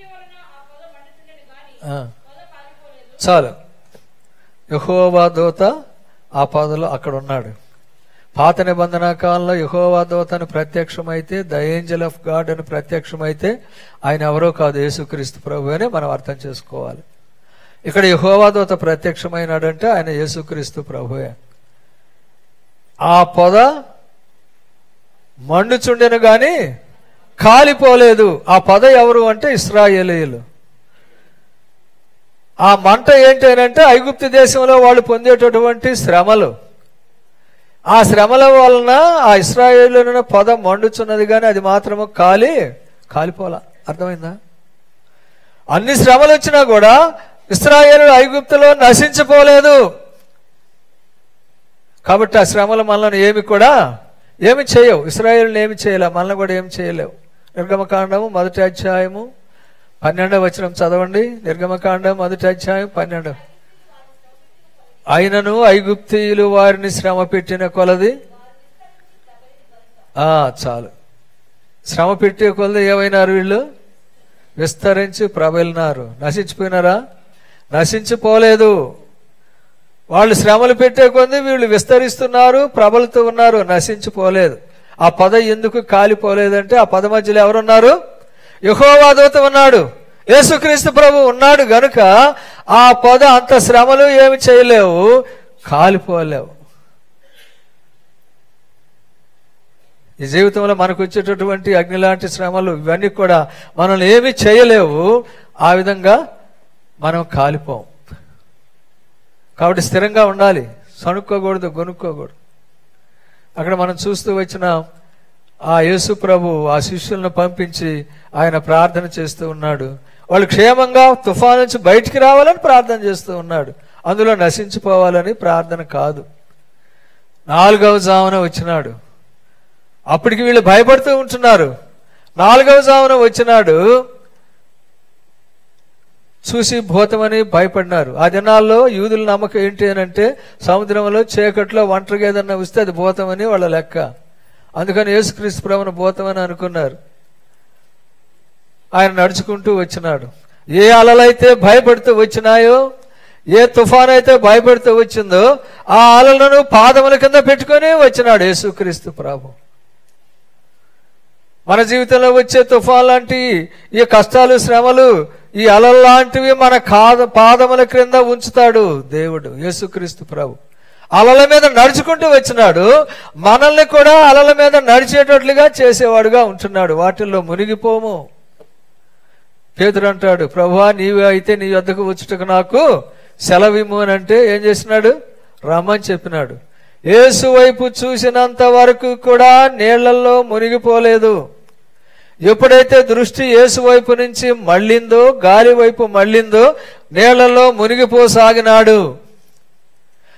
[SPEAKER 1] ఆ. చాలు యహోవా దూత ఆ పదలో అక్కడ ఉన్నాడు పాత నిబంధన కాలంలో యహోవా దూత అని ప్రత్యక్షమైతే ద ఏంజల్ ఆఫ్ గాడ్ అని ప్రత్యక్షమైతే ఆయన ఎవరో కాదు యేసుక్రీస్తు ప్రభు అని మనం అర్థం చేసుకోవాలి ఇక్కడ యహోవా దూత ప్రత్యక్షమైనాడంటే ఆయన యేసుక్రీస్తు ప్రభువే ఆ పొద మండుచుండెను గాని కాలిపోలేదు ఆ పొద ఎవరు అంటే ఇస్రాయేలీయులు ఆ మంట ఏంటి అని అంటే ఐగుప్తు దేశంలో వాళ్ళు పొందేటటువంటి శ్రమలు ఆ శ్రమల వలన ఆ ఇస్రాయేల్ పొద మండుచున్నది కానీ అది మాత్రము కాలి కాలిపోలా అర్థమైందా అన్ని శ్రమలు వచ్చినా కూడా ఇస్రాయేలు ఐగుప్తులో నశించిపోలేదు కాబట్టి ఆ శ్రమలు మనల్ని ఏమి కూడా ఏమి చేయవు ఇస్రాయేల్ని ఏమి చేయలేవు మనల్ని కూడా ఏమి చేయలేవు నిర్గమకాండము మొదటి అధ్యాయము పన్నెండవ వచనం చదవండి నిర్గమకాండం మొదటి అధ్యాయం పన్నెండు అయినను ఐగుప్తీయులు వారిని శ్రమ పెట్టిన కొలది ఆ చాలు శ్రమ పెట్టే కొలది ఏమైనారు వీళ్ళు విస్తరించి ప్రబలినారు నశించిపోయినారా నశించిపోలేదు వాళ్ళు శ్రమలు పెట్టే కొంది వీళ్ళు విస్తరిస్తున్నారు ప్రబలుతూ ఉన్నారు నశించిపోలేదు ఆ పద ఎందుకు కాలిపోలేదంటే ఆ పద మధ్యలో ఎవరున్నారు యహోవా దూత ఉన్నాడు యేసుక్రీస్తు ప్రభు ఉన్నాడు గనుక ఆ పద అంత శ్రమలు ఏమి చేయలేవు కాలిపోలేవు ఈ జీవితంలో మనకు వచ్చేటటువంటి అగ్ని లాంటి శ్రమలు ఇవన్నీ కూడా మనల్ని ఏమి చేయలేవు ఆ విధంగా మనం కాలిపోం కాబట్టి స్థిరంగా ఉండాలి సణుక్కోకూడదు గొనుక్కోకూడదు అక్కడ మనం చూస్తూ వచ్చిన ఆ యేసు ప్రభు ఆ శిష్యులను పంపించి ఆయన ప్రార్థన చేస్తూ ఉన్నాడు వాళ్ళు క్షేమంగా తుఫాను నుంచి బయటికి రావాలని ప్రార్థన చేస్తూ ఉన్నాడు అందులో నశించిపోవాలని ప్రార్థన కాదు నాలుగవ జామున వచ్చినాడు అప్పటికి వీళ్ళు భయపడుతూ ఉంటున్నారు నాలుగవ జామున వచ్చినాడు చూసి భూతమని భయపడినారు ఆ దినాల్లో యూదుల నమ్మకం ఏంటి అని అంటే సముద్రంలో చీకట్లో ఒంటరిగా ఏదన్నా వస్తే అది భూతమని వాళ్ళ లెక్క అందుకని యేసుక్రీస్తు ప్రభుని భూతమని అనుకున్నారు ఆయన నడుచుకుంటూ వచ్చినాడు ఏ అలలైతే భయపడుతూ వచ్చినాయో ఏ తుఫాన్ అయితే భయపడుతూ వచ్చిందో ఆ అలలను పాదముల కింద పెట్టుకొని వచ్చినాడు యేసుక్రీస్తు ప్రభు మన జీవితంలో వచ్చే తుఫాన్ లాంటి ఈ కష్టాలు శ్రమలు ఈ అలలు లాంటివి మన కాద పాదముల క్రింద ఉంచుతాడు దేవుడు యేసుక్రీస్తు ప్రభు అలల మీద నడుచుకుంటూ వచ్చినాడు మనల్ని కూడా అలల మీద నడిచేటట్లుగా చేసేవాడుగా ఉంటున్నాడు వాటిల్లో మునిగిపోము పేతురు అంటాడు ప్రభువా నీవే అయితే నీ వద్దకు వచ్చుటకు నాకు సెలవిమ్ము అని అంటే ఏం చేసినాడు రమ్మని చెప్పినాడు యేసు వైపు చూసినంత వరకు కూడా నీళ్లలో మునిగిపోలేదు ఎప్పుడైతే దృష్టి యేసు వైపు నుంచి మళ్ళిందో గాలి వైపు మళ్ళిందో నీళ్లలో మునిగిపోసాగినాడు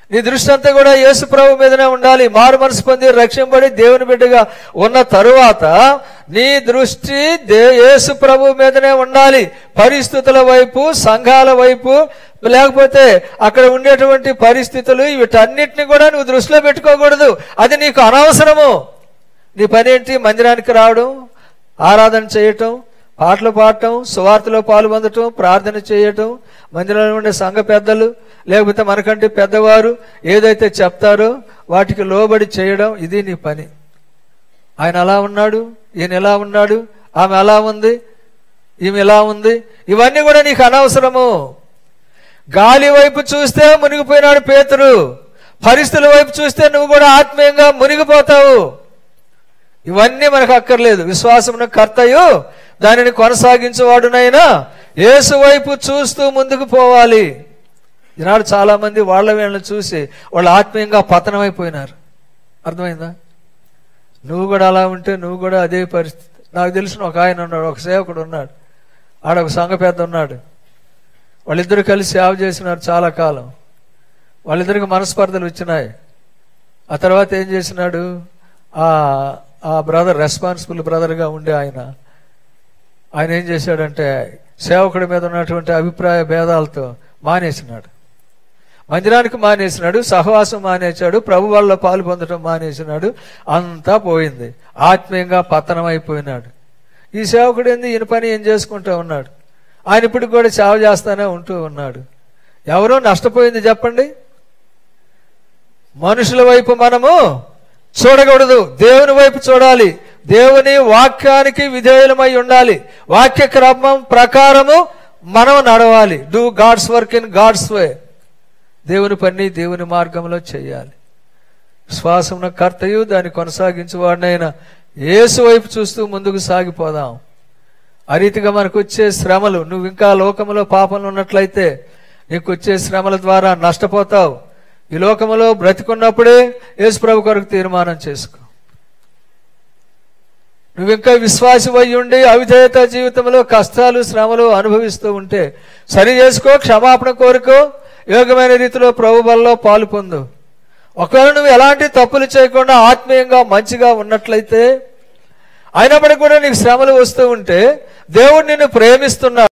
[SPEAKER 1] నీ దృష్టి అంతా కూడా యేసు ప్రభు మీదనే ఉండాలి మారు మనసు పొంది రక్షింపబడి దేవుని బిడ్డగా ఉన్న తరువాత నీ దృష్టి దే యేసు ప్రభు మీదనే ఉండాలి పరిస్థితుల వైపు సంఘాల వైపు లేకపోతే అక్కడ ఉండేటువంటి పరిస్థితులు వీటన్నిటిని కూడా నువ్వు దృష్టిలో పెట్టుకోకూడదు అది నీకు అనవసరము నీ పని ఏంటి మందిరానికి రావడం ఆరాధన చేయటం పాటలు పాడటం సువార్తలో పాల్పొందటం ప్రార్థన చేయటం మందిరంలో ఉండే సంఘ పెద్దలు లేకపోతే మనకంటే పెద్దవారు ఏదైతే చెప్తారో వాటికి లోబడి చేయడం ఇది నీ పని ఆయన అలా ఉన్నాడు ఈయన ఎలా ఉన్నాడు ఆమె ఎలా ఉంది ఈమె ఎలా ఉంది ఇవన్నీ కూడా నీకు అనవసరము గాలి వైపు చూస్తే మునిగిపోయినాడు పేతురు పరిస్థితుల వైపు చూస్తే నువ్వు కూడా ఆత్మీయంగా మునిగిపోతావు ఇవన్నీ మనకు అక్కర్లేదు విశ్వాసమున కర్తయు దానిని కొనసాగించేవాడునైనా యేసు వైపు చూస్తూ ముందుకు పోవాలి ఈనాడు చాలా మంది వాళ్ళ వీళ్ళని చూసి వాళ్ళు ఆత్మీయంగా పతనమైపోయినారు అర్థమైందా నువ్వు కూడా అలా ఉంటే నువ్వు కూడా అదే పరిస్థితి నాకు తెలిసిన ఒక ఆయన ఉన్నాడు ఒక సేవకుడు ఉన్నాడు ఆడ ఒక సంఘ పెద్ద ఉన్నాడు వాళ్ళిద్దరూ కలిసి సేవ చేసినారు చాలా కాలం వాళ్ళిద్దరికి మనస్పర్ధలు వచ్చినాయి ఆ తర్వాత ఏం చేసినాడు ఆ ఆ బ్రదర్ రెస్పాన్సిబుల్ బ్రదర్గా ఉండే ఆయన ఆయన ఏం చేశాడంటే సేవకుడి మీద ఉన్నటువంటి అభిప్రాయ భేదాలతో మానేసినాడు మందిరానికి మానేసినాడు సహవాసం మానేశాడు ప్రభు వాళ్ళ పాలు పొందడం మానేసినాడు అంతా పోయింది ఆత్మీయంగా పతనం అయిపోయినాడు ఈ సేవకుడు ఏంది ఈయన పని ఏం చేసుకుంటూ ఉన్నాడు ఆయన ఇప్పటికి కూడా సేవ చేస్తానే ఉంటూ ఉన్నాడు ఎవరో నష్టపోయింది చెప్పండి మనుషుల వైపు మనము చూడకూడదు దేవుని వైపు చూడాలి దేవుని వాక్యానికి విధేయులమై ఉండాలి వాక్య క్రమం ప్రకారము మనం నడవాలి do God's work in God's way దేవుని పని దేవుని మార్గంలో చేయాలి శ్వాసమున కర్తయు దాన్ని కొనసాగించేవాడినైనా యేసు వైపు చూస్తూ ముందుకు సాగిపోదాం ఆ రీతిగా మనకు వచ్చే శ్రమలు నువ్వు ఇంకా లోకంలో పాపంలో ఉన్నట్లయితే నీకు వచ్చే శ్రమల ద్వారా నష్టపోతావు ఈ లోకములో బ్రతికున్నప్పుడే యేసు ప్రభు కొరకు తీర్మానం చేసుకో నువ్వు ఇంకా విశ్వాసి అయి ఉండి అవిధేయత జీవితంలో కష్టాలు శ్రమలు అనుభవిస్తూ ఉంటే సరి చేసుకో క్షమాపణ కోరుకో యోగమైన రీతిలో ప్రభు బలలో పాలు పొందు ఒకవేళ నువ్వు ఎలాంటి తప్పులు చేయకుండా ఆత్మీయంగా మంచిగా ఉన్నట్లయితే అయినప్పటికీ కూడా నీకు శ్రమలు వస్తూ ఉంటే దేవుడు నిన్ను ప్రేమిస్తున్నాడు